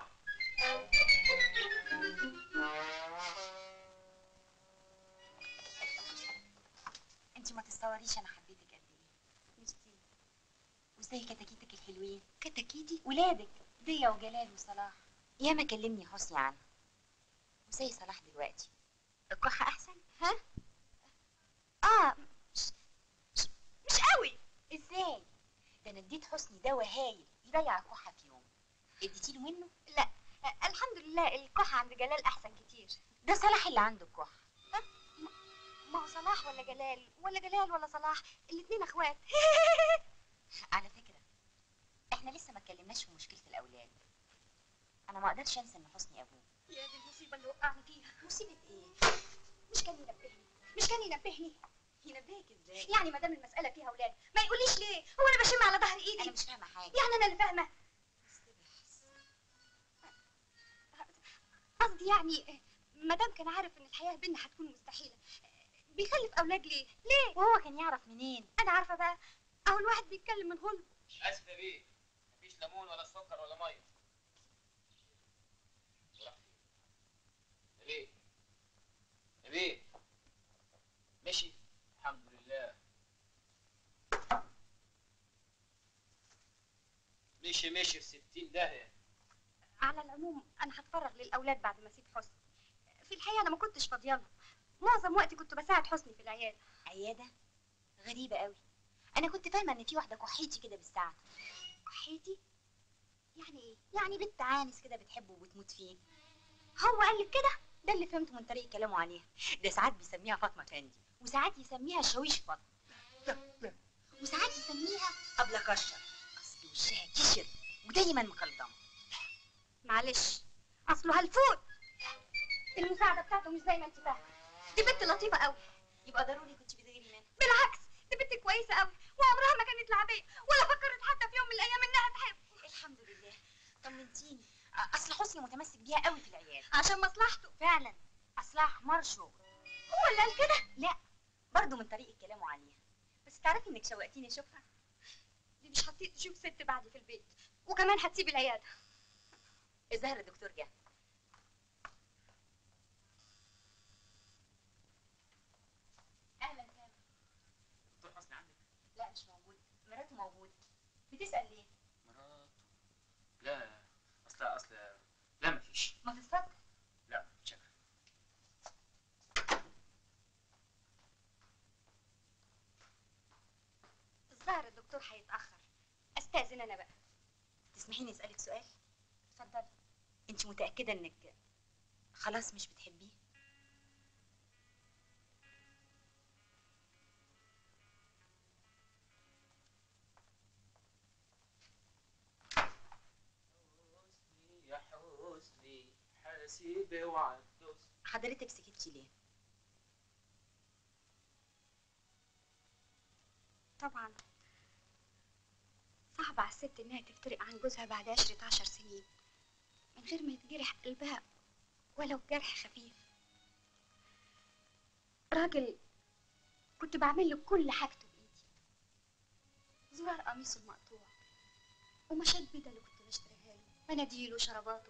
انت ما تتصوريش انا حبيتك قد ايه ميرسي وازاي كتاكيتك الحلوين كتاكيتي ولادك ديا وجلال وصلاح ياما كلمني حسني عنه وزي صلاح دلوقتي الكحة احسن ها اه مش مش, مش قوي ازاي ده انا اديت حسني دواء هايل يضيع الكحة في يوم اديتيله منه لا آه، الحمد لله الكحة عند جلال احسن كتير ده صلاح اللي عنده الكحة ما هو صلاح ولا جلال ولا جلال ولا صلاح الاتنين اخوات على فكرة احنا لسه ما اتكلمناش في مشكلة الاولاد انا ما اقدرش انسى ان حسني ابوه يا دي المصيبة اللي وقعني فيها مصيبة ايه مش كان ينبهني مش كان ينبهني ينبهك ازاي يعني ما دام المسألة فيها اولاد ما يقوليش ليه هو انا بشم على ظهر ايدي انا مش فاهمة حاجة يعني انا اللي فاهمة قصدي يعني ما دام كان عارف ان الحياة بينا هتكون مستحيلة بيخلف اولاد ليه ليه وهو كان يعرف منين انا عارفة بقى اهو الواحد بيتكلم من غلب اسف يا بيه مفيش ليمون ولا سكر ولا ميه يا بيه يا بيه مشي الحمد لله مشي مشي في ستين داهية على العموم انا هتفرغ للاولاد بعد ما اسيب حسني في الحقيقه انا ما كنتش فاضيه لهم معظم وقتي كنت بساعد حسني في العياده عيادة غريبة قوي انا كنت فاهمة ان في واحدة كحيتي كده بالساعة كحيتي يعني ايه يعني بنت عانس كده بتحبه وبتموت فيه هو قال لك كده ده اللي فهمته من طريقة كلامه عليها ده ساعات بيسميها فاطمة فندي وساعات يسميها شاويش فاطمة وساعات يسميها ابله كشر اصل وشها كشر ودايما مكلضمه معلش اصله هلفوت المساعده بتاعته مش زي ما انت فاهمه دي بنت لطيفه قوي يبقى ضروري كنت بتغيري منها بالعكس دي بنت كويسه قوي وعمرها ما كانت لعبيه ولا فكرت حتى في يوم من الايام انها تحب الحمد لله طمنتيني أ- اصل حسني متمسك بيها قوي في العيال عشان مصلحته فعلا اصلها حمار شغل هو اللي قال كده لا برضه من طريقه كلامه عليها بس تعرفي انك شوقتيني اشوفها دي مش هتطيق تشوف ست بعدي في البيت وكمان هتسيب العياده الظاهر الدكتور جه اهلا كامل دكتور حسني عندك لا مش موجود مراته موجوده بتسال ليه مراته لا اصل اصل لا مفيش ما تتفضل لا شكرا الظاهر الدكتور هيتاخر استاذن انا بقى تسمحيني اسالك سؤال اتفضلي انت متاكده انك خلاص مش بتحبيه حسني يا حسني حاسب وعدوس حضرتك سكتي ليه طبعا صعب على الست انها تفترق عن جوزها بعد عشرة عشر سنين من غير ما يتجرح قلبها ولو جرح خفيف راجل كنت بعمل له كل حاجته بايدي زرار قميصه المقطوع ومشات بيضة اللي كنت بشتريها له مناديله وشراباته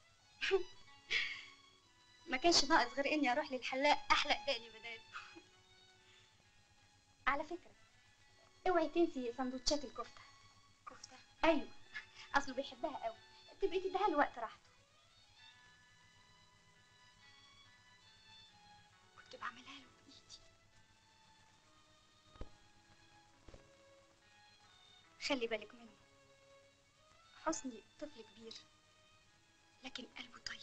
ما كانش ناقص غير اني اروح للحلاق احلق دقني بداله على فكرة اوعي تنسي سندوتشات الكفتة كفته ايوه اصله بيحبها قوي تبقي تديها له وقت راحته كنت بعملها له بايدي خلي بالك منه حسني طفل كبير لكن قلبه طيب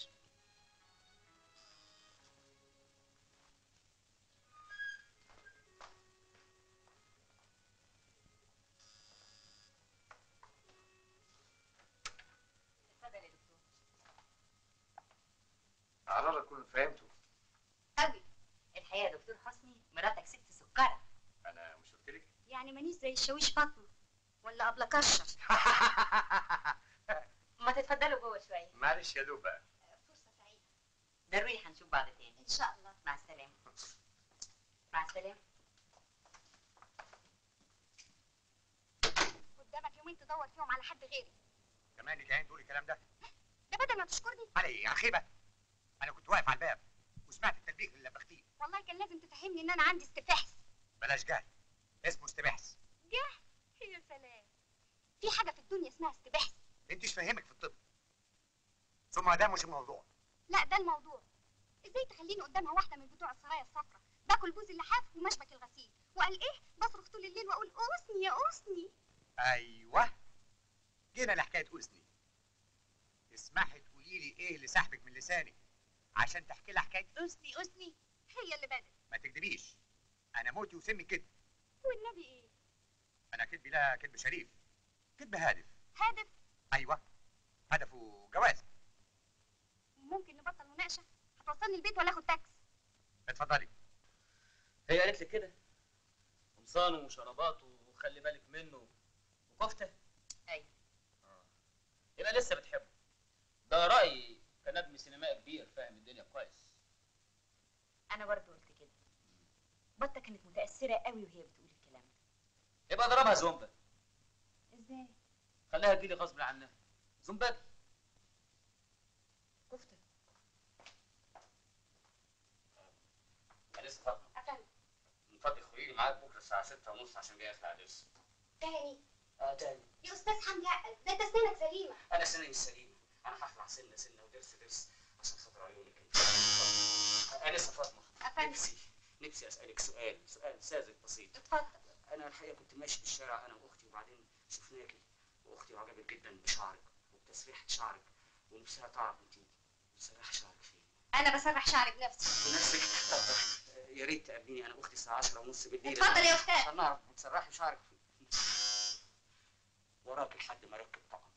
اتفضل يا دكتور على الله اكون فهمته قوي الحقيقه يا دكتور حسني مراتك ست سكره انا مش قلت لك يعني مانيش زي الشاويش فاطمه ولا ابله كشر ما تتفضلوا جوه شويه معلش يا دوب بقى فرصه سعيده ضروري هنشوف بعض تاني ان شاء الله مع السلامه مع السلامه قدامك يومين تدور فيهم على حد غيري كمان جايين تقولي الكلام ده ده بدل ما تشكرني على ايه يا خيبه انا كنت واقف على الباب وسمعت التلبيخ اللي لبختيه والله كان لازم تفهمني ان انا عندي استفحص بلاش جهل اسمه استبحث جه يا سلام في حاجه في الدنيا اسمها استبحث انت مش فاهمك في الطب ثم ده مش الموضوع لا ده الموضوع ازاي تخليني قدامها واحده من بتوع السرايا الصفراء باكل بوز اللحاف ومشبك الغسيل وقال ايه بصرخ طول الليل واقول اوسني يا اوسني ايوه جينا لحكايه حسني اسمحي تقولي لي ايه اللي سحبك من لسانك عشان تحكي لي حكايه حسني حسني هي اللي بدت ما تكذبيش انا موتي وسمي كده والنبي ايه انا كذبي لا كذب شريف كذب هادف هادف ايوه هدفه جواز ممكن نبطل مناقشه هتوصلني البيت ولا اخد تاكس اتفضلي هي قالت لي كده قمصانه وشراباته وخلي بالك منه وكفته ايوه آه. يبقى لسه بتحبه ده رايي كنجم سينمائي كبير فاهم الدنيا كويس انا برضه قلت كده بطه كانت متاثره قوي وهي بتقول الكلام ده يبقى ضربها زومبا ازاي خليها تجيلي غصب عنها زومبابي كفته لسه فاطمه افندم من فضلك خدي لي معاك بكره الساعه 6 ونص عشان جاي اخلع ضرس تاني اه تاني يا استاذ حمدي عقل ده انت سنانك سليمه انا سنه مش سليمه انا هخلع سنه سنه ودرس درس عشان خاطر عيونك انت انسه فاطمه افندم نفسي نفسي اسالك سؤال سؤال ساذج بسيط اتفضل انا الحقيقه كنت ماشي في الشارع انا واختي وبعدين شفناكي واختي عجبت جدا بشعرك وبتسريحه شعرك ونفسها تعرف انت بتسرحي شعرك فين انا بسرح شعري بنفسي بنفسك طب يا ريت تقابليني انا واختي الساعه 10 ونص بالليل اتفضل يا أستاذ. عشان نعرف بتسرحي شعرك فين وراك لحد ما اركب طقم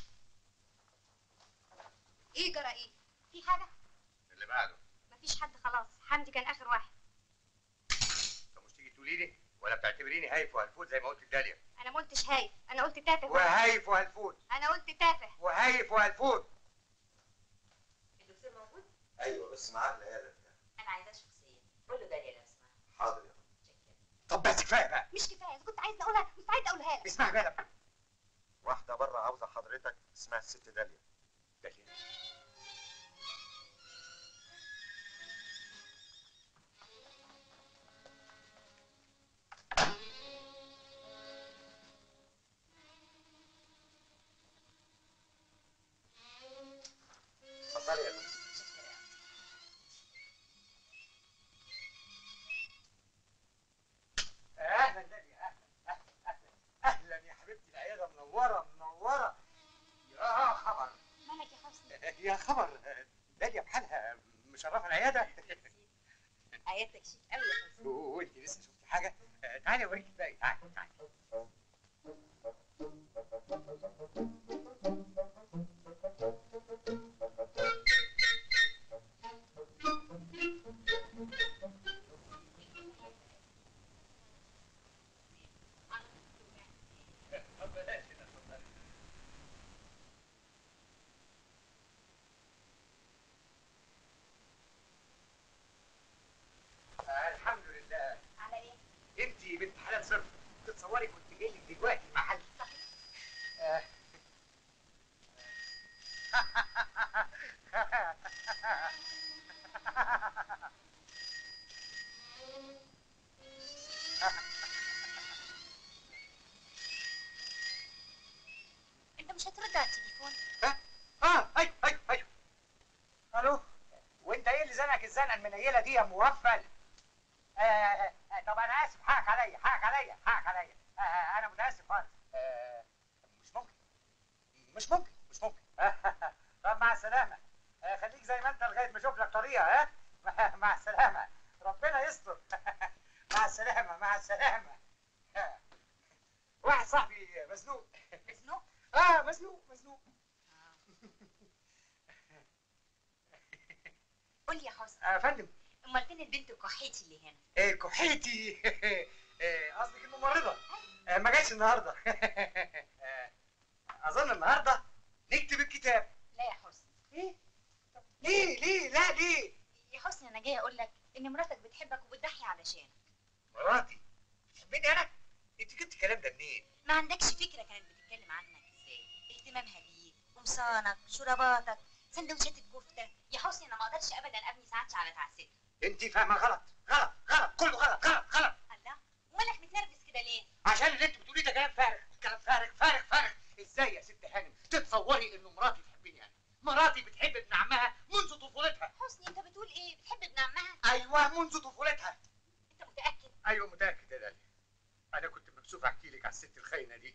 ايه جرى ايه في حاجه اللي بعده مفيش حد خلاص حمدي كان اخر واحد طب مش تيجي تقولي لي ولا بتعتبريني هايف وهلفوت زي ما قلت لداليا انا ما قلتش هايف انا قلت تافه وهايف وهلفوت انا قلت تافه وهايف وهلفوت الدكتور موجود ايوه بس معاه العياده انا عايزاه شخصيا قول له داليا لو سمحت حاضر يا طب بس كفايه بقى مش كفايه اذا كنت عايزه اقولها مستعد اقولها لك اسمعي بقى واحده بره عاوزه حضرتك اسمها الست داليا داليا اتفضلي يا فندم اهلا داليا اهلا اهلا اهلا اهلا يا حبيبتي العياده منوره منوره يا خبر مالك يا حسني يا خبر داليا بحالها مشرفه العياده عيادتك شيك قوي يا حسن وانت لسه شفتي حاجه آه، تعالي اوريك الباقي تعالي تعالي آه، الحمد لله على ايه انت بنت حلال صرف تتصوري كنت جاي لك دلوقتي المحل آه. انت مش هترد على التليفون اه ايوه ايوه ايوه الو وانت ايه اللي زنقك الزنقه المنيله دي يا مغفل آه آه آه، طب انا اسف حقك عليا حقك عليا حقك عليا آه آه انا متاسف خالص آه مش ممكن مش ممكن مش ممكن طب مع السلامه آه خليك زي ما انت لغايه ما اشوف لك طريقه ها مع- مع السلامه ربنا يستر مع السلامه مع السلامه آه. واحد صاحبي مزنوق مزنوق اه مزنوق مزنوق قول لي يا حسن آه، يا فندم امال فين البنت الكحيتي اللي هنا ايه كحيتي إيه، قصدك الممرضة آه، ما جاتش النهارده آه، اظن النهارده نكتب الكتاب لا يا حسن ايه ليه ليه لا ليه يا حسن انا جايه اقول لك ان مراتك بتحبك وبتضحي علشانك مراتي بتحبني انا انت جبت الكلام ده منين ما عندكش فكره كانت بتتكلم عنك ازاي اهتمامها بيك قمصانك شراباتك سندوتشات الكفته يا حسني انا ما اقدرش ابدا ابني سعادتي على تعستها انت فاهمه غلط غلط غلط كله غلط غلط غلط الله ومالك متنرفز كده ليه عشان اللي انت بتقوليه ده كلام فارغ كلام فارغ فارغ فارغ ازاي يا ست هانم تتصوري انه مراتي تحبني انا مراتي بتحب ابن عمها منذ طفولتها حسني انت بتقول ايه بتحب ابن عمها ايوه منذ طفولتها انت متاكد ايوه متاكد يا داليا انا كنت مكسوف احكي لك على الست الخاينه دي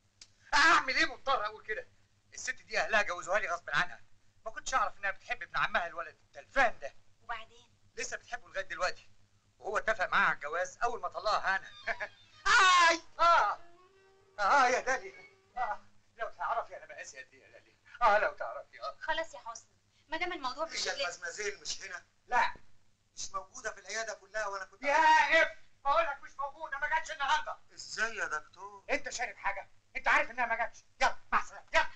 اعمل ايه مضطر اقول كده الست دي اهلها جوزوها لي غصب عنها ما كنتش اعرف انها بتحب ابن عمها الولد التلفان ده وبعدين لسه بتحبه لغايه دلوقتي وهو اتفق معاها على الجواز اول ما طلقها انا اي اه اه يا داليا اه لو تعرفي انا بقاسي قد ايه يا داليا اه لو تعرفي اه خلاص يا حسن ما دام الموضوع هي بالشكل المزمزيل مش هنا لا مش موجوده في العياده كلها وانا كنت يا اف بقول لك مش موجوده ما جاتش النهارده ازاي يا دكتور انت شارب حاجه انت عارف انها ما جاتش يلا مع السلامه يلا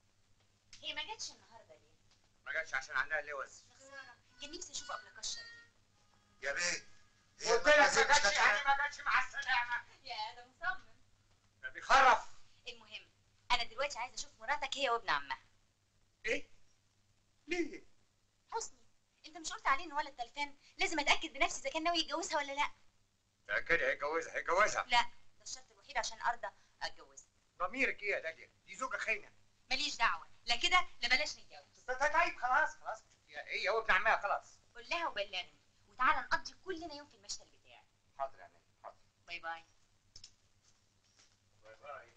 هي ما جاتش النهارده ليه ما جاتش عشان عندها لوز يا خساره كان نفسي اشوف قبل كشر دي يا بيه هي قلت لك ما المزمزيل مش جاتش كانت يعني هنا ما جاتش مع السلامه يا ده مصمم ده بيخرف المهم انا دلوقتي عايزه اشوف مراتك هي وابن عمها ايه ليه حسني انت مش قلت عليه ان ولد تلفان لازم اتاكد بنفسي اذا كان ناوي يتجوزها ولا لا تاكدي هيتجوزها هيتجوزها لا ده الشرط الوحيد عشان ارضى اتجوزها ضميرك ايه يا داليا دي زوجه خاينه ماليش دعوه لا كده لا بلاش نتجوز طيب خلاص خلاص هي هي وابن عمها خلاص قول لها وبلغني وتعالى نقضي كلنا يوم في المشتل بتاعي حاضر يا عيني حاضر باي باي باي باي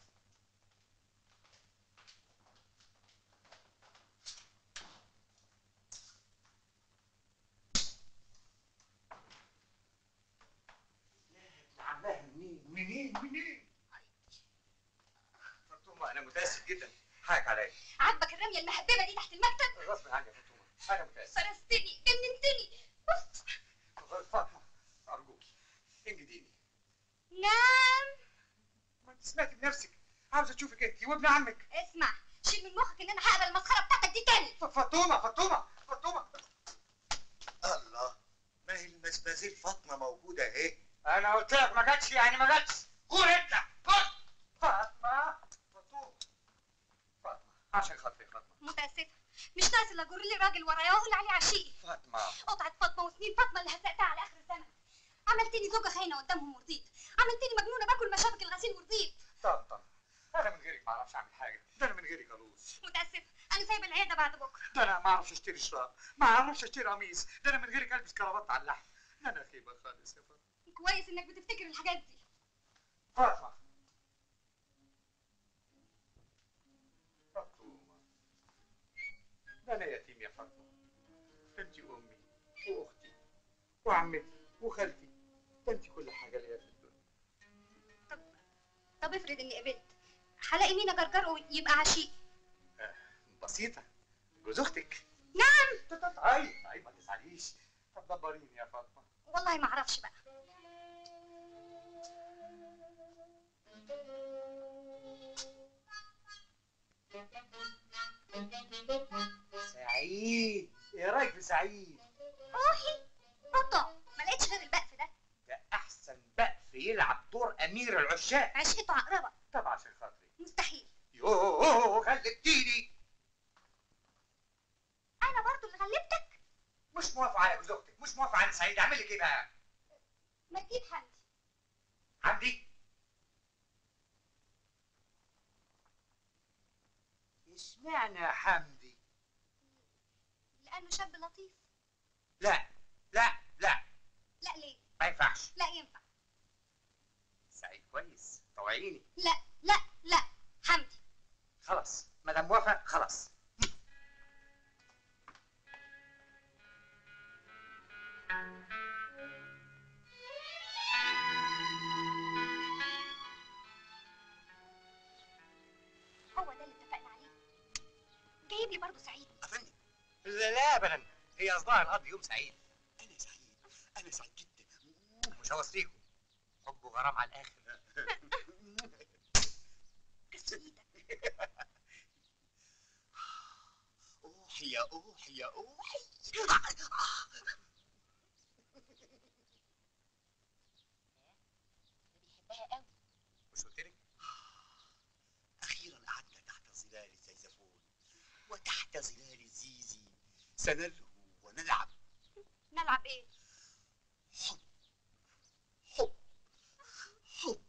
عمها منين منين منين فاطمه انا جدا حقك عليا عاجبك الرميه المهببه دي تحت المكتب غصب عني يا فاطمه انا متاسف فرستني جننتني أوف. فاطمه ارجوكي انجديني نعم ما انت سمعت بنفسك عاوزه تشوفك انت وابن عمك اسمع شيل من مخك ان انا هقبل المسخره بتاعتك دي تاني فاطمه فاطمه فاطمه الله ما هي المزبازيل فاطمه موجوده اهي انا قلت لك ما جاتش يعني ما جاتش قول انت قول فاطمه فاطمه فاطمه عشان خاطري فاطمه متاسفه مش ناقص الا اجر لي راجل ورايا واقول عليه عشيق فاطمه قطعه فاطمه وسنين فاطمه اللي هزقتها على اخر الزمن عملتني زوجه خاينه قدامهم ورضيت عملتني مجنونه باكل مشابك الغسيل ورضيت طب طب انا من غيرك ما اعرفش اعمل حاجه ده انا من غيرك الوز متاسفه انا سايبه العياده بعد بكره ده انا ما اعرفش اشتري شراب ما اعرفش اشتري قميص ده انا من غيرك البس كرافات على اللحم ده انا خيبه خالص يا فاطمه كويس انك بتفتكر الحاجات دي فاطمه فاطمه ده انا يتيم يا فاطمه انت امي واختي وعمتي وخالتي ده انت كل حاجه ليا في الدنيا طب افرض اني قبلت هلاقي مين اجرجره يبقى عشيق بسيطه جوز اختك نعم طيب طيب ما تزعليش طب دبريني يا فاطمه والله ما اعرفش بقى سعيد ايه رايك في سعيد روحي قطع ما لقيتش غير البقف ده ده احسن بقف يلعب دور امير العشاق عشقته عقربه طب عشان خاطري مستحيل يوه غلبتيني انا برضو اللي غلبتك مش موافق على جوز اختك مش موافق على سعيد اعمل لك ايه بقى ما تجيب حمدي عندي اشمعنى يا حمدي لانه شاب لطيف لا لا لا لا ليه ما ينفعش لا ينفع سعيد كويس طوعيني لا لا لا حمدي خلاص ما دام موافق خلاص هو ده اللي اتفقنا عليه جايب لي برضه سعيد لا لا ابدا هي قصدها نقضي يوم سعيد انا سعيد انا سعيد جدا مش هوصيكم حب وغرام على الاخر اوحي يا اوحي يا اوحي بيحبها قوي مش قلت لك اخيرا قعدنا تحت ظلال الزيزفون وتحت ظلال الزيزي سنلهو ونلعب نلعب ايه حب حب حب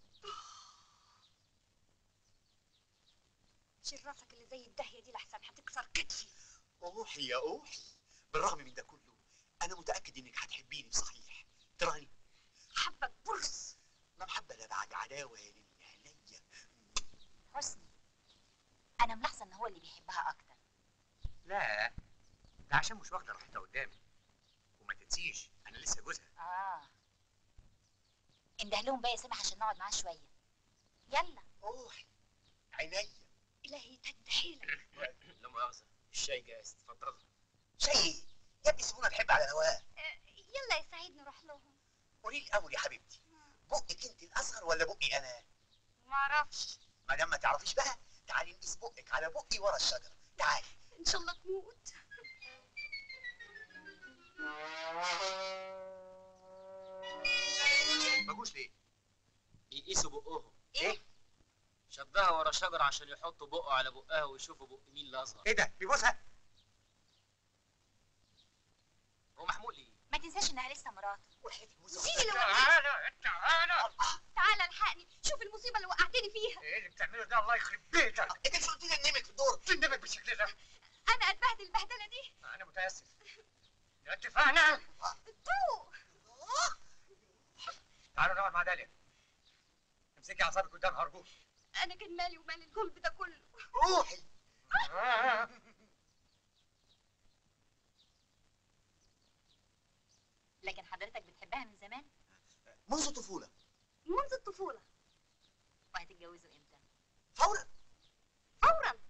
شيل راسك اللي زي الدهيه دي لحسن هتكسر كتفي اوحي يا اوحي بالرغم من ده كله انا متاكد انك هتحبيني بصحيح تراني حبك برص ما محبه لا بعد عداوه يا ليلي عينيا حسني انا ملاحظه ان هو اللي بيحبها اكتر لا ده عشان مش واخده راحتها قدامي وما تنسيش انا لسه جوزها اه انده لهم بقى يا سامح عشان نقعد معاه شويه يلا اوحي عينيا الهي تد حيلك لا مؤاخذة الشاي جاهز اتفضل شيء يا ابني سيبونا نحب على هواه يلا يا سعيد نروح لهم قولي لي الاول يا حبيبتي بقك انت الاصغر ولا بقي انا ما اعرفش ما دام ما تعرفيش بقى تعالي نقيس بقك على بقي ورا الشجره تعالي ان شاء الله تموت ما جوش ليه يقيسوا بقهم ايه شدها ورا شجرة عشان يحطوا بقه على بقها ويشوفوا بق مين اللي أصغر ايه ده بيبوسها هو محمول ليه؟ ما تنساش انها لسه مراته سيبي لو تعالى تعالى تعالى الحقني شوف المصيبه اللي وقعتني فيها ايه اللي بتعمله ده الله يخرب بيتك انت مش قلت لي نمك في الدور تندمج بالشكل ده انا اتبهدل البهدله دي انا متاسف اتفقنا تو تعالوا نقعد مع داليا امسكي اعصابك قدامها ارجوك انا كان مالي ومال الجلب ده كله روحي لكن حضرتك بتحبها من زمان منذ الطفوله منذ الطفوله وهتتجوزوا امتى فورا فورا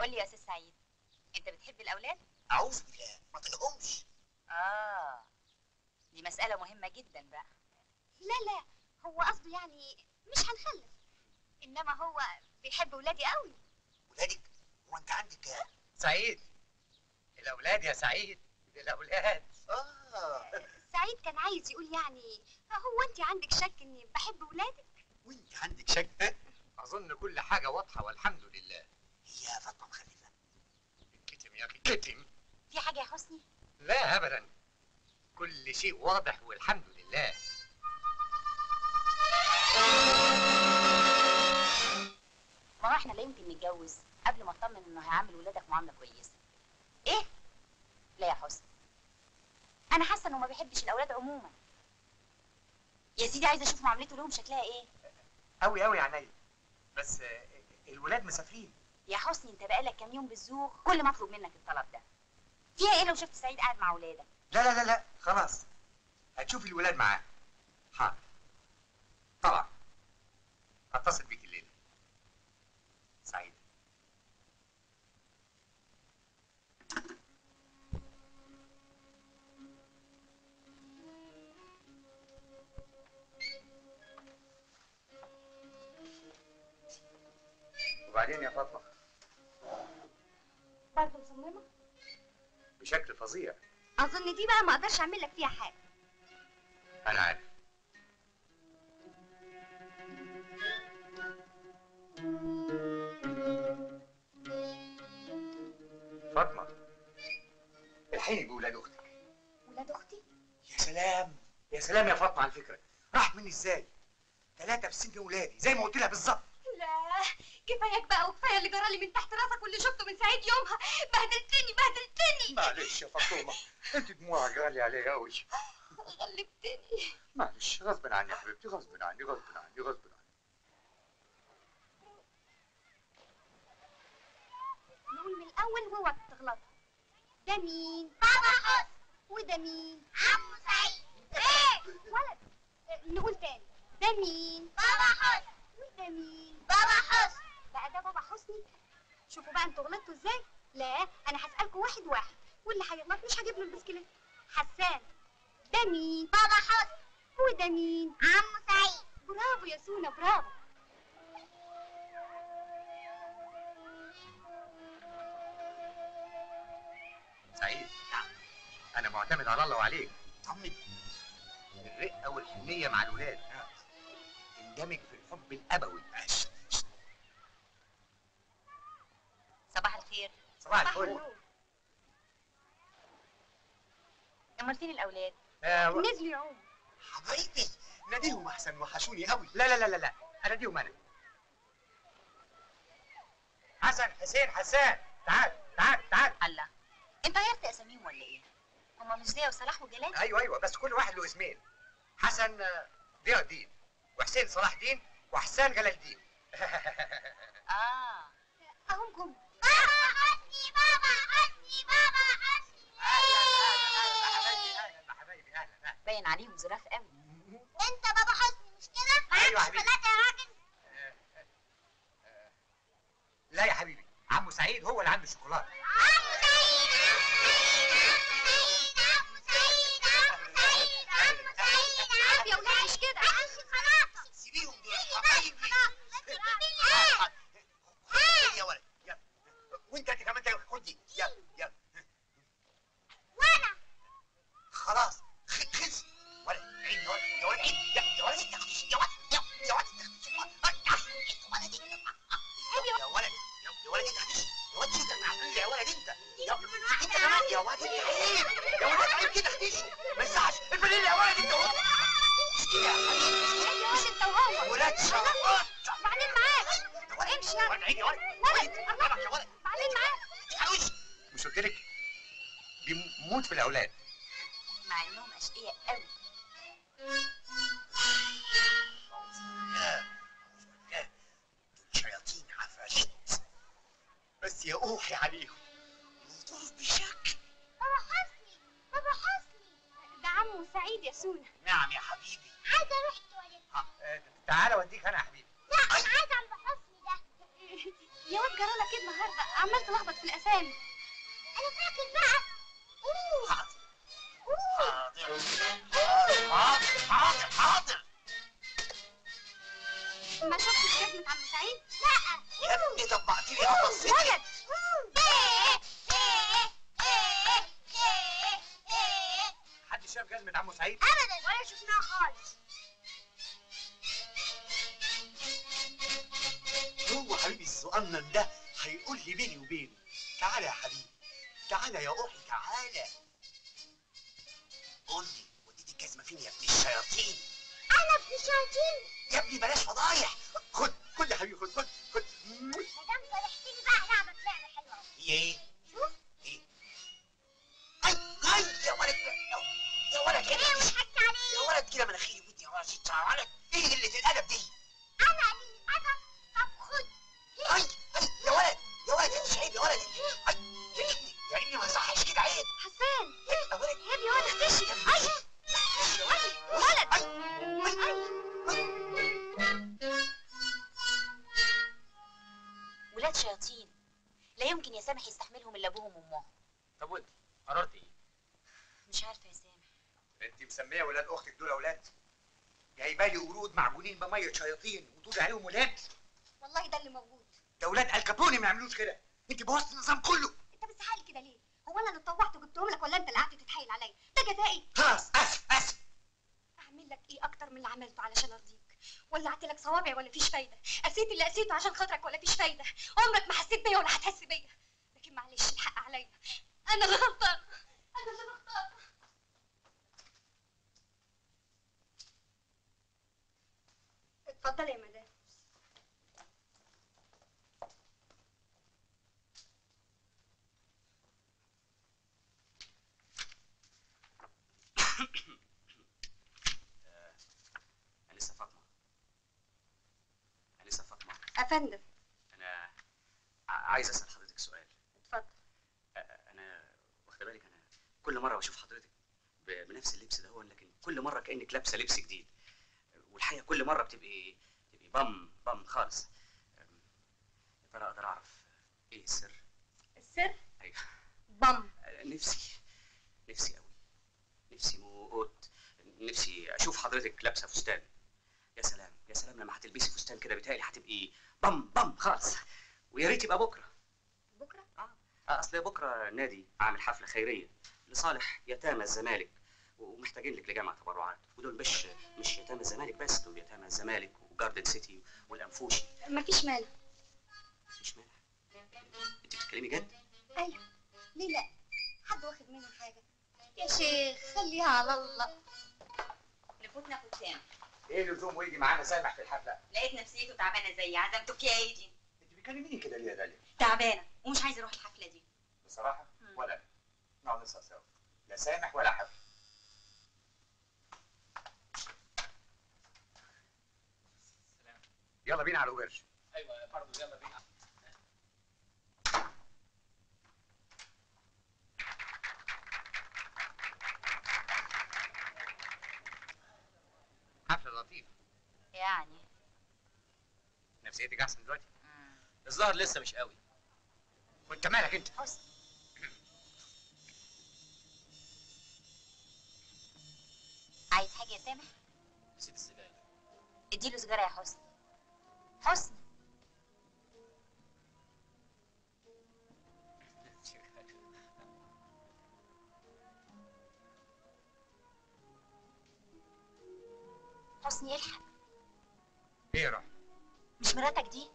قول لي يا استاذ سعيد انت بتحب الاولاد اعوذ بالله ما طلقهمش اه دي مساله مهمه جدا بقى لا لا هو قصده يعني مش هنخلف انما هو بيحب ولادي قوي ولادك هو انت عندك سعيد الاولاد يا سعيد الاولاد اه سعيد كان عايز يقول يعني هو انت عندك شك اني بحب ولادك وانت عندك شك اظن كل حاجه واضحه والحمد لله هي فاطمه مخلفه كتم يا اخي كتم في حاجه يا حسني لا ابدا كل شيء واضح والحمد لله ما هو احنا لا يمكن نتجوز قبل ما اطمن انه هيعامل ولادك معامله كويسه ايه لا يا حسني انا حاسه انه ما بيحبش الاولاد عموما يا سيدي عايزه اشوف معاملته لهم شكلها ايه قوي قوي يا عينيا بس آه، الولاد مسافرين يا حسني انت بقالك كام يوم بالزوغ كل ما اطلب منك الطلب ده فيها ايه لو شفت سعيد قاعد مع ولادك لا لا لا لا خلاص هتشوفي الولاد معاه حاضر طبعا هتصل بيك الليله سعيد وبعدين يا فاطمه برضه مصممه بشكل فظيع اظن دي بقى ما اقدرش اعمل لك فيها حاجه انا عارف فاطمه الحقيني بولاد اختك ولاد اختي يا سلام يا سلام يا فاطمه على فكره راح مني ازاي ثلاثه في سن ولادي زي ما قلت لها بالظبط لا كفاياك بقى وكفايه اللي جرالي من تحت راسك واللي شفته من سعيد يومها بهدلتني بهدلتني معلش يا فاطمه انت دموعك غاليه عليا قوي غلبتني معلش غصب عني يا حبيبتي غصب عني غصب عني غصب عني نقول من الاول واوعى تغلط ده مين بابا حسن وده مين عمو سعيد ايه ولد إيه، نقول تاني ده مين بابا حسن وده مين بابا حسن بقى ده بابا حسني شوفوا بقى انتوا غلطتوا ازاي لا انا هسالكم واحد واحد واللي هيغلط مش هجيب له البسكليت حسان ده مين بابا حسن وده مين عمو سعيد برافو يا سونا برافو سعيد انا معتمد على الله وعليك طمن الرقه والحنيه مع الولاد اندمج في الحب الابوي صباح الخير صباح الفل امال فين الاولاد آه، و- نزلوا يعوموا حبايبي ناديهم احسن وحشوني قوي لا لا لا لا لا انا ديهم انا حسن حسين حسان تعال تعال تعال الله انت غيرت اساميهم ولا ايه هما مش زي وصلاح وجلال ايوه ايوه بس كل واحد له اسمين حسن آه، ضياء الدين وحسين صلاح الدين وحسان جلال الدين اه اهم جم بابا حسني بابا حسني بابا حسني باين عليهم ظراف قوي انت بابا حسني مش كده؟ أيوة يا معاك حبيبي. شوكولاته يا راجل لا يا حبيبي عمو سعيد هو اللي عنده الشوكولاته عمو سعيد عمو سعيد عمو سعيد عمو سعيد عارف يا ولاد مش كده عايز شوكولاته سيبيهم دول حبايبي ايه يا ولد يلا وانت انت كمان تعمل خدي يلا يلا وانا خلاص خ- خلص ولد عيد يا ولد يا ولد عيد يا يا ولد انت خدش يا ولد يا يا ولد انت خدش يا ولد يا ولد يا ولد انت خدش يا ولد انت معقول يا ولد انت يا انت كمان يا ولد انت عيب يا ولد عيب كده خدش ما ينفعش الفانيلا يا ولد انت مش كده يا حبيبي مش انت وهو ولاد شرفات بعدين معاك امشي يلا ولد عيد يا ولد ولد الله يا ولد بعدين معاك حلوش مش قلت لك بيموت في الاولاد مع انهم اشقياء قوي شياطين عفاريت بس يا اوحي عليهم لطاف بشكل بابا حسني بابا حسني ده عمو سعيد يا سونا نعم يا حبيبي عايزه اروح التواليت تعالى اوديك انا يا حبيبي لا انا عايزه على حسني ده يا واد جرالك ايه النهارده عمال تلخبط ما شفتش جزمة عم سعيد؟ لا يا ابني طبقتي لي قفصتي ولد حد شاف جزمة عمو سعيد؟ ابدا ولا شفناها خالص هو حبيبي الصغنن ده هيقول لي بيني وبينه تعالى يا حبيبي تعالى يا روحي تعالى قول لي وديت الجزمه فين يا ابن الشياطين انا ابن شياطين يا ابني بلاش فضايح خد خد يا حبيبي خد خد خد مدام فرحتني بقى لعبك لعبة حلوة أوي. هي ايه شوف ايه اي اي يا ولد يا- يا ولد كده ايه وضحكت عليه يا ولد كده مناخيري ودني يا ولد شيت يا ولد ايه قله الادب دي انا لي انا طب خد اي اي يا ولد يا ولد انت عيب يا ولد اي يا ابني يا ابني ما يصحش كده عيب حسان يا ولد يا ابني ولد اختشي اي اي ولد ولاد شياطين لا يمكن يا سامح يستحملهم الا ابوهم وامهم طب وانت قررت ايه؟ مش عارفه يا سامح انت مسميه ولاد اختك دول اولاد جايبه لي قرود معجونين بميه شياطين وتقولي عليهم ولاد والله ده اللي موجود ده ولاد الكابوني ما يعملوش كده انت بوظت النظام كله انت بتزعلي كده ليه هو انا اللي اتطوعت وجبتهم لك ولا انت اللي قعدت تتحايل عليا ده جزائي خلاص اسف اسف اعمل لك ايه اكتر من اللي عملته علشان ارضيك ولعت لك صوابع ولا فيش فايده قسيت اللي قسيته عشان خاطرك ولا فيش فايده عمرك ما حسيت بيا ولا هتحس بيا لكن معلش الحق عليا انا اللي غلطانه انا اللي غلطانه اتفضلي يا مدام انسه فاطمه انسه فاطمه افندم انا ع- عايز اسال حضرتك سؤال اتفضل أ- انا واخده بالك انا كل مره بشوف حضرتك ب- بنفس اللبس ده هو لكن كل مره كانك لابسه لبس جديد والحقيقه كل مره بتبقي بتبقي بم بم خالص أم، يا ترى اقدر اعرف ايه السر السر ايوه بم نفسي نفسي قوي نفسي موت نفسي اشوف حضرتك لابسه فستان يا سلام يا سلام لما هتلبسي فستان كده بيتهيألي هتبقي بم بم خالص ويا ريت يبقى بكره بكره اه اصل بكره النادي عامل حفله خيريه لصالح يتامى الزمالك ومحتاجين لك لجمع تبرعات ودول مش مش يتامى الزمالك بس دول يتامى الزمالك وجاردن سيتي والانفوشي مفيش مانع مفيش مانع انت بتتكلمي جد ايوه ليه لا حد واخد مني حاجه يا شيخ خليها على الله نفوت ناخد سامح ايه لزوم ويجي معانا سامح في الحفله لقيت نفسيته تعبانه زي عزمتك يا ايدي انت بتكلميني كده ليه يا داليا تعبانه ومش عايزه اروح الحفله دي بصراحه ولا أنا. نقعد نسهر سوا لا سامح ولا حفله يلا بينا على القرش ايوه برضه يلا بينا حفله لطيفه يعني نفسيتك احسن دلوقتي الظاهر لسه مش قوي وانت مالك انت حسن عايز حاجه يا سامح نسيت السجاير اديله سيجاره يا حسن حسن حسني الحق ايه يا روح مش مراتك دي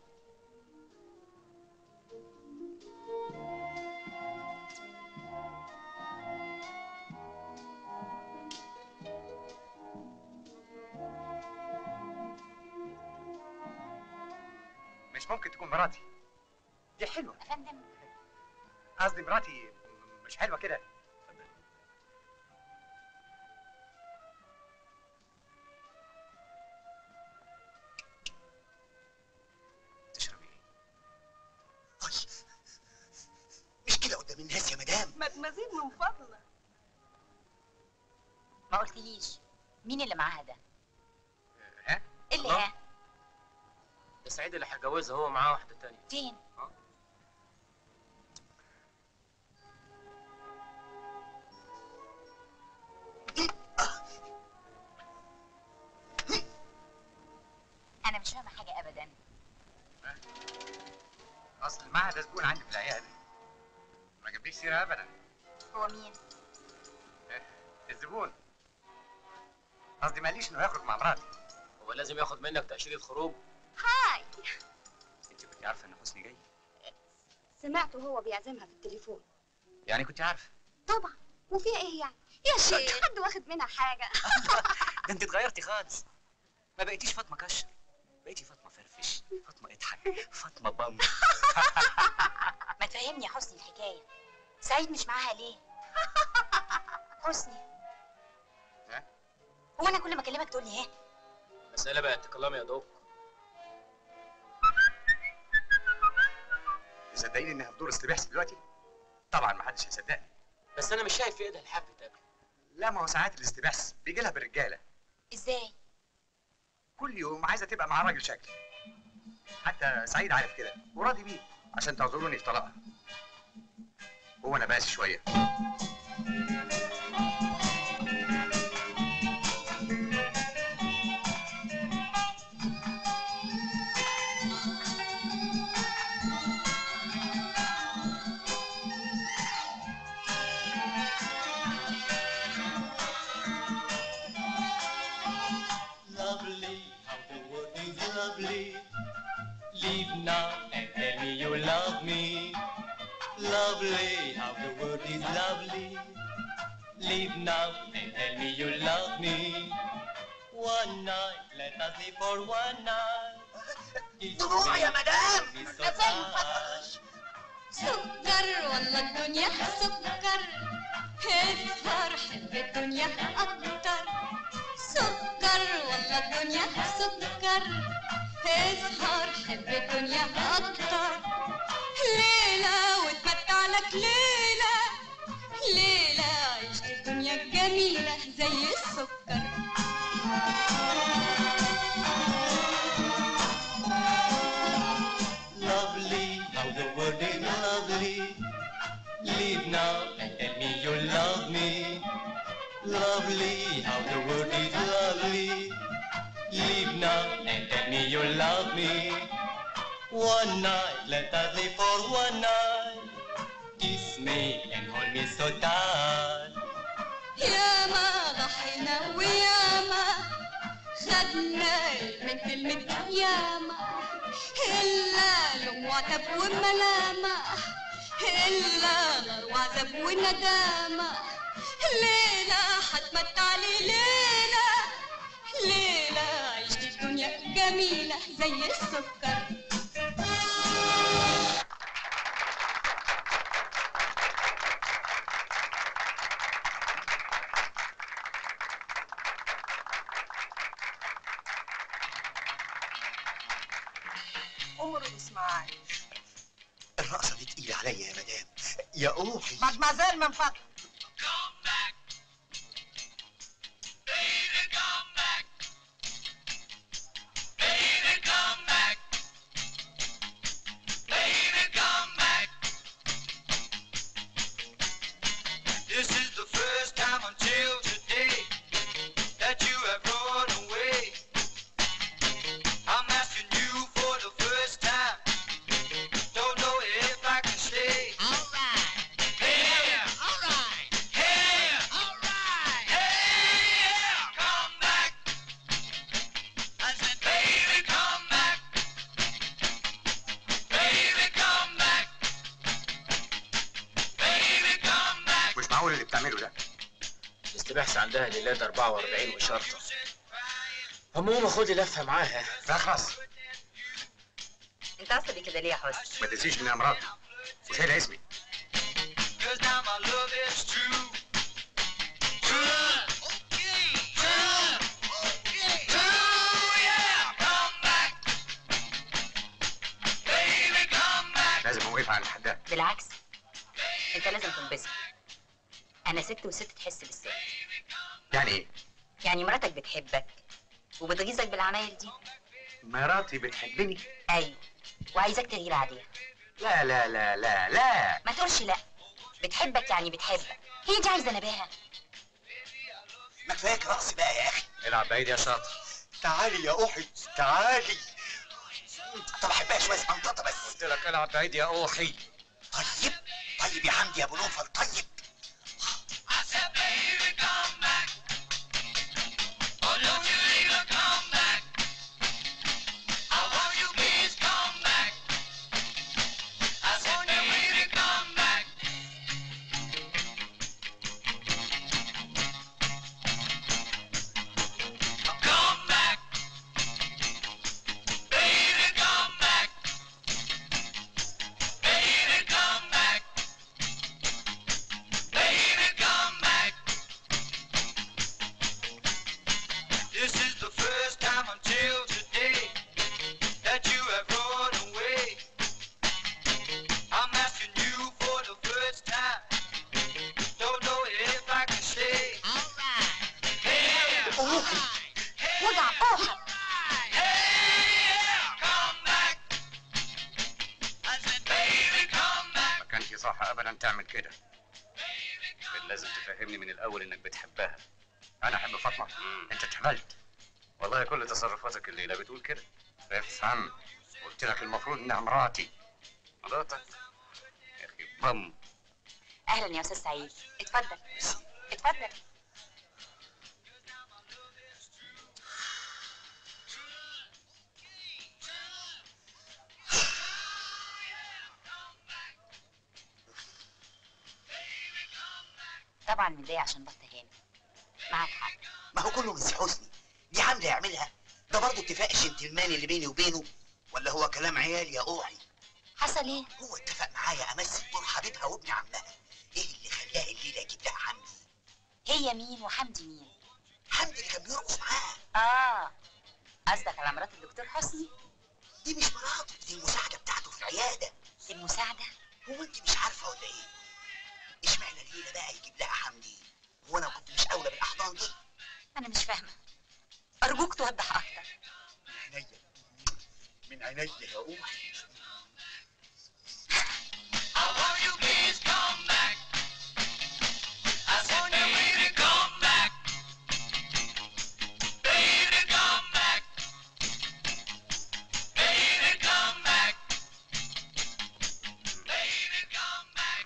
مش ممكن تكون مراتي دي حلوه يا فندم قصدي مراتي مش حلوه كده تشربي ايه أي. مش كده قدام الناس يا مدام مدمزين من فضلك ما قلتليش مين اللي معاها ده ها اللي الله. ها ده سعيد اللي هيتجوزها هو معاه واحده تانية فين انا انا مش فاهمه حاجه ابدا اصل المعهد ده زبون عندي في العياده ما جابليش سيره ابدا هو مين الزبون قصدي ما قاليش انه هيخرج مع مراتي هو لازم ياخد منك تاشيره خروج هاي انت كنت عارفه ان حسني جاي سمعته هو بيعزمها في التليفون يعني كنت عارفه طبعا وفيها ايه يعني يا شيخ حد واخد منها حاجه ده انت اتغيرتي خالص ما بقيتيش فاطمه كشر بقيتي فاطمه فرفش فاطمه اضحك فاطمه بام ما تفهمني يا حسني الحكايه سعيد مش معاها ليه حسني هو انا كل ما اكلمك تقول لي ايه المساله بقت تكلم يا دوب تصدقيني انها في دور استباحث دلوقتي طبعا ما حدش هيصدقني بس انا مش شايف في ايدها الحبل ده لا ما هو ساعات الاستباحث بيجي لها بالرجاله ازاي كل يوم عايزه تبقى مع راجل شكل حتى سعيد عارف كده وراضي بيه عشان تعذروني في طلاقها هو انا باسي شويه Lovely, how the world is lovely. Leave now and tell me you love me. Lovely, how the world is lovely. Leave now and tell me you love me. One night, let us live for one night. Each طلوع يا day مدام is so fast. سكر والله الدنيا سكر اسهر حب الدنيا اكتر سكر والله الدنيا سكر اسهر حب الدنيا اكتر ليلة وتمتع لك ليلة ليلة عيش الدنيا جميلة زي السكر Lovely, how the world is lovely. Leave now and tell me you love me. Lovely, how the world is lovely. Leave now and tell me you love me. One night, let us live for one night. Kiss me and hold me so tight. ياما ضحينا وياما خدنا من كلمة ياما إلا لوم وعتب وملامة إلا نار وعذاب وندامة ليلة حتمتع لي ليلة ليلة عيشت الدنيا جميلة زي السكر امرقص معاي الرقصه دي تقيله عليا يا مدام يا روحي مدمزيل من فضلك This is the first time until today that you have run away. I'm asking you for the first time. Don't know if I can stay. Alright. Hey, yeah. Alright. Hey, yeah. Alright. Hey, yeah. Come back. I said, baby, come back. Baby, come back. Baby, come back. مش معقول اللي بتعمله ده الاستباحث عندها ليلات 44 وشرطه همومه خدي لفه معاها اخلص انت عصبي كده ليه يا حسن ما تنسيش انها مراتي وشايله اسمي Cause now my love is true. True. Okay. True. Okay. True, yeah. Come back. Baby, come back. لازم اوقفها عند حدها بالعكس انت لازم تنبسط انا ست وست تحس بالست يعني ايه يعني مراتك بتحبك وبتغيظك بالعمايل دي مراتي بتحبني ايوه وعايزاك تغير عليها لا لا لا لا لا ما تقولش لا بتحبك يعني بتحبك هي دي عايزه نباهه ما كفاياك رقص بقى يا اخي العب بعيد يا شاطر تعالي يا أوحي تعالي طب أحبها شوية منطقة بس قلت لك العب بعيد يا اوحي طيب طيب يا حمدي يا أبو نوفل طيب This is the first time until today that you have run away. I'm asking you for the first time. Don't know if I can stay. Hey, وجع اوحد come back. I said, baby, come back. ما كانش صح ابدا تعمل كده كان لازم تفهمني من الاول انك بتحبها انا احب فاطمه انت اتهبلت والله كل تصرفاتك الليله بتقول كده افهم قلت لك المفروض انها مراتي مراتك يا اخي بم اهلا يا استاذ سعيد اتفضل اتفضل طبعا متضايق عشان بط هاني معاك حق ما هو كله مس حسني دي عامله يعملها ده برضه اتفاق الجنتلمان اللي بيني وبينه ولا هو كلام عيال يا اوعي حصل ايه هو اتفق معايا امثل دور حبيبها وابن عمها ايه اللي خلاه الليله يجيب لها حمدي هي مين وحمدي مين حمدي اللي كان بيرقص معاها اه قصدك على مرات الدكتور حسني دي مش مراته دي المساعده بتاعته في العياده المساعده هو انت مش عارفه ولا ايه اشمعنى الليله بقى يجيب لها حمدي هو انا كنت مش اولى بالاحضان دي انا مش فاهمه ارجوك توضح اكتر من عينيا من عينيا يا اوعي I want you, please come back. I said, baby, come back. Baby, come back. Baby, come back. Baby, come back.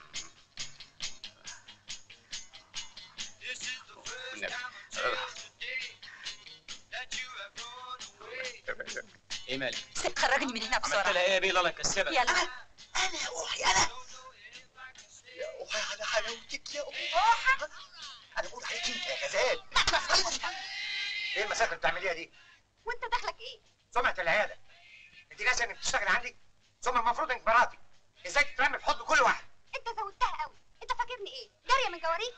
This is the first والنبي. time until today that you have run away. ايه مالك؟ خرجني من هنا عملت بسرعه لها ايه يا بيه الله يكسبك؟ يلا انا يا اوحي انا يا اوحي على حلاوتك يا اوحي انا بقول عليك انت يا غزال ايه المسافه اللي بتعمليها دي وانت دخلك ايه سمعه العياده انت ناسي انك بتشتغل عندي ثم المفروض انك مراتي ازاي تترمي في حضن كل واحد انت زودتها قوي انت فاكرني ايه جاريه من جواريك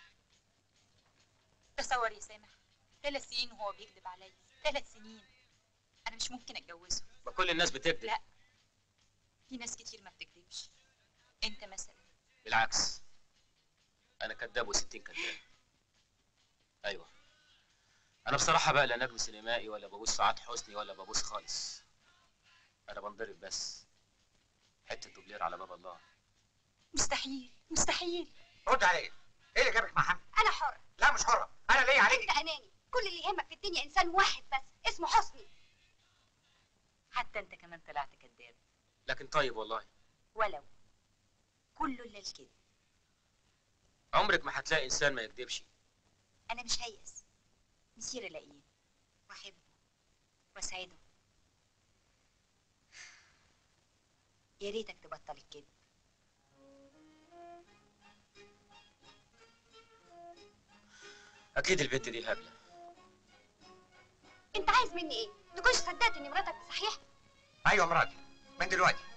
تصور يا سامح ثلاث سنين وهو بيكذب عليا ثلاث سنين انا مش ممكن اتجوزه ما كل الناس بتكذب لا في ناس كتير ما بتكذبش انت مثلا بالعكس انا كذاب وستين كذاب ايوه انا بصراحه بقى لا نجم سينمائي ولا ببوس سعاد حسني ولا ببوس خالص انا بنضرب بس حته دوبلير على باب الله مستحيل مستحيل رد عليا ايه اللي جابك مع حمدي انا حر لا مش حره انا ليا عليك انت اناني كل اللي يهمك في الدنيا انسان واحد بس اسمه حسني حتى انت كمان طلعت كذاب لكن طيب والله ولو كله الا الكذب عمرك ما هتلاقي انسان ما يكذبش انا مش هيأس مسير الاقيه واحبه واسعده يا ريتك تبطل الكذب اكيد البنت دي هبله انت عايز مني ايه تكونش صدقت ان مراتك صحيح ايوه مراتي من دلوقتي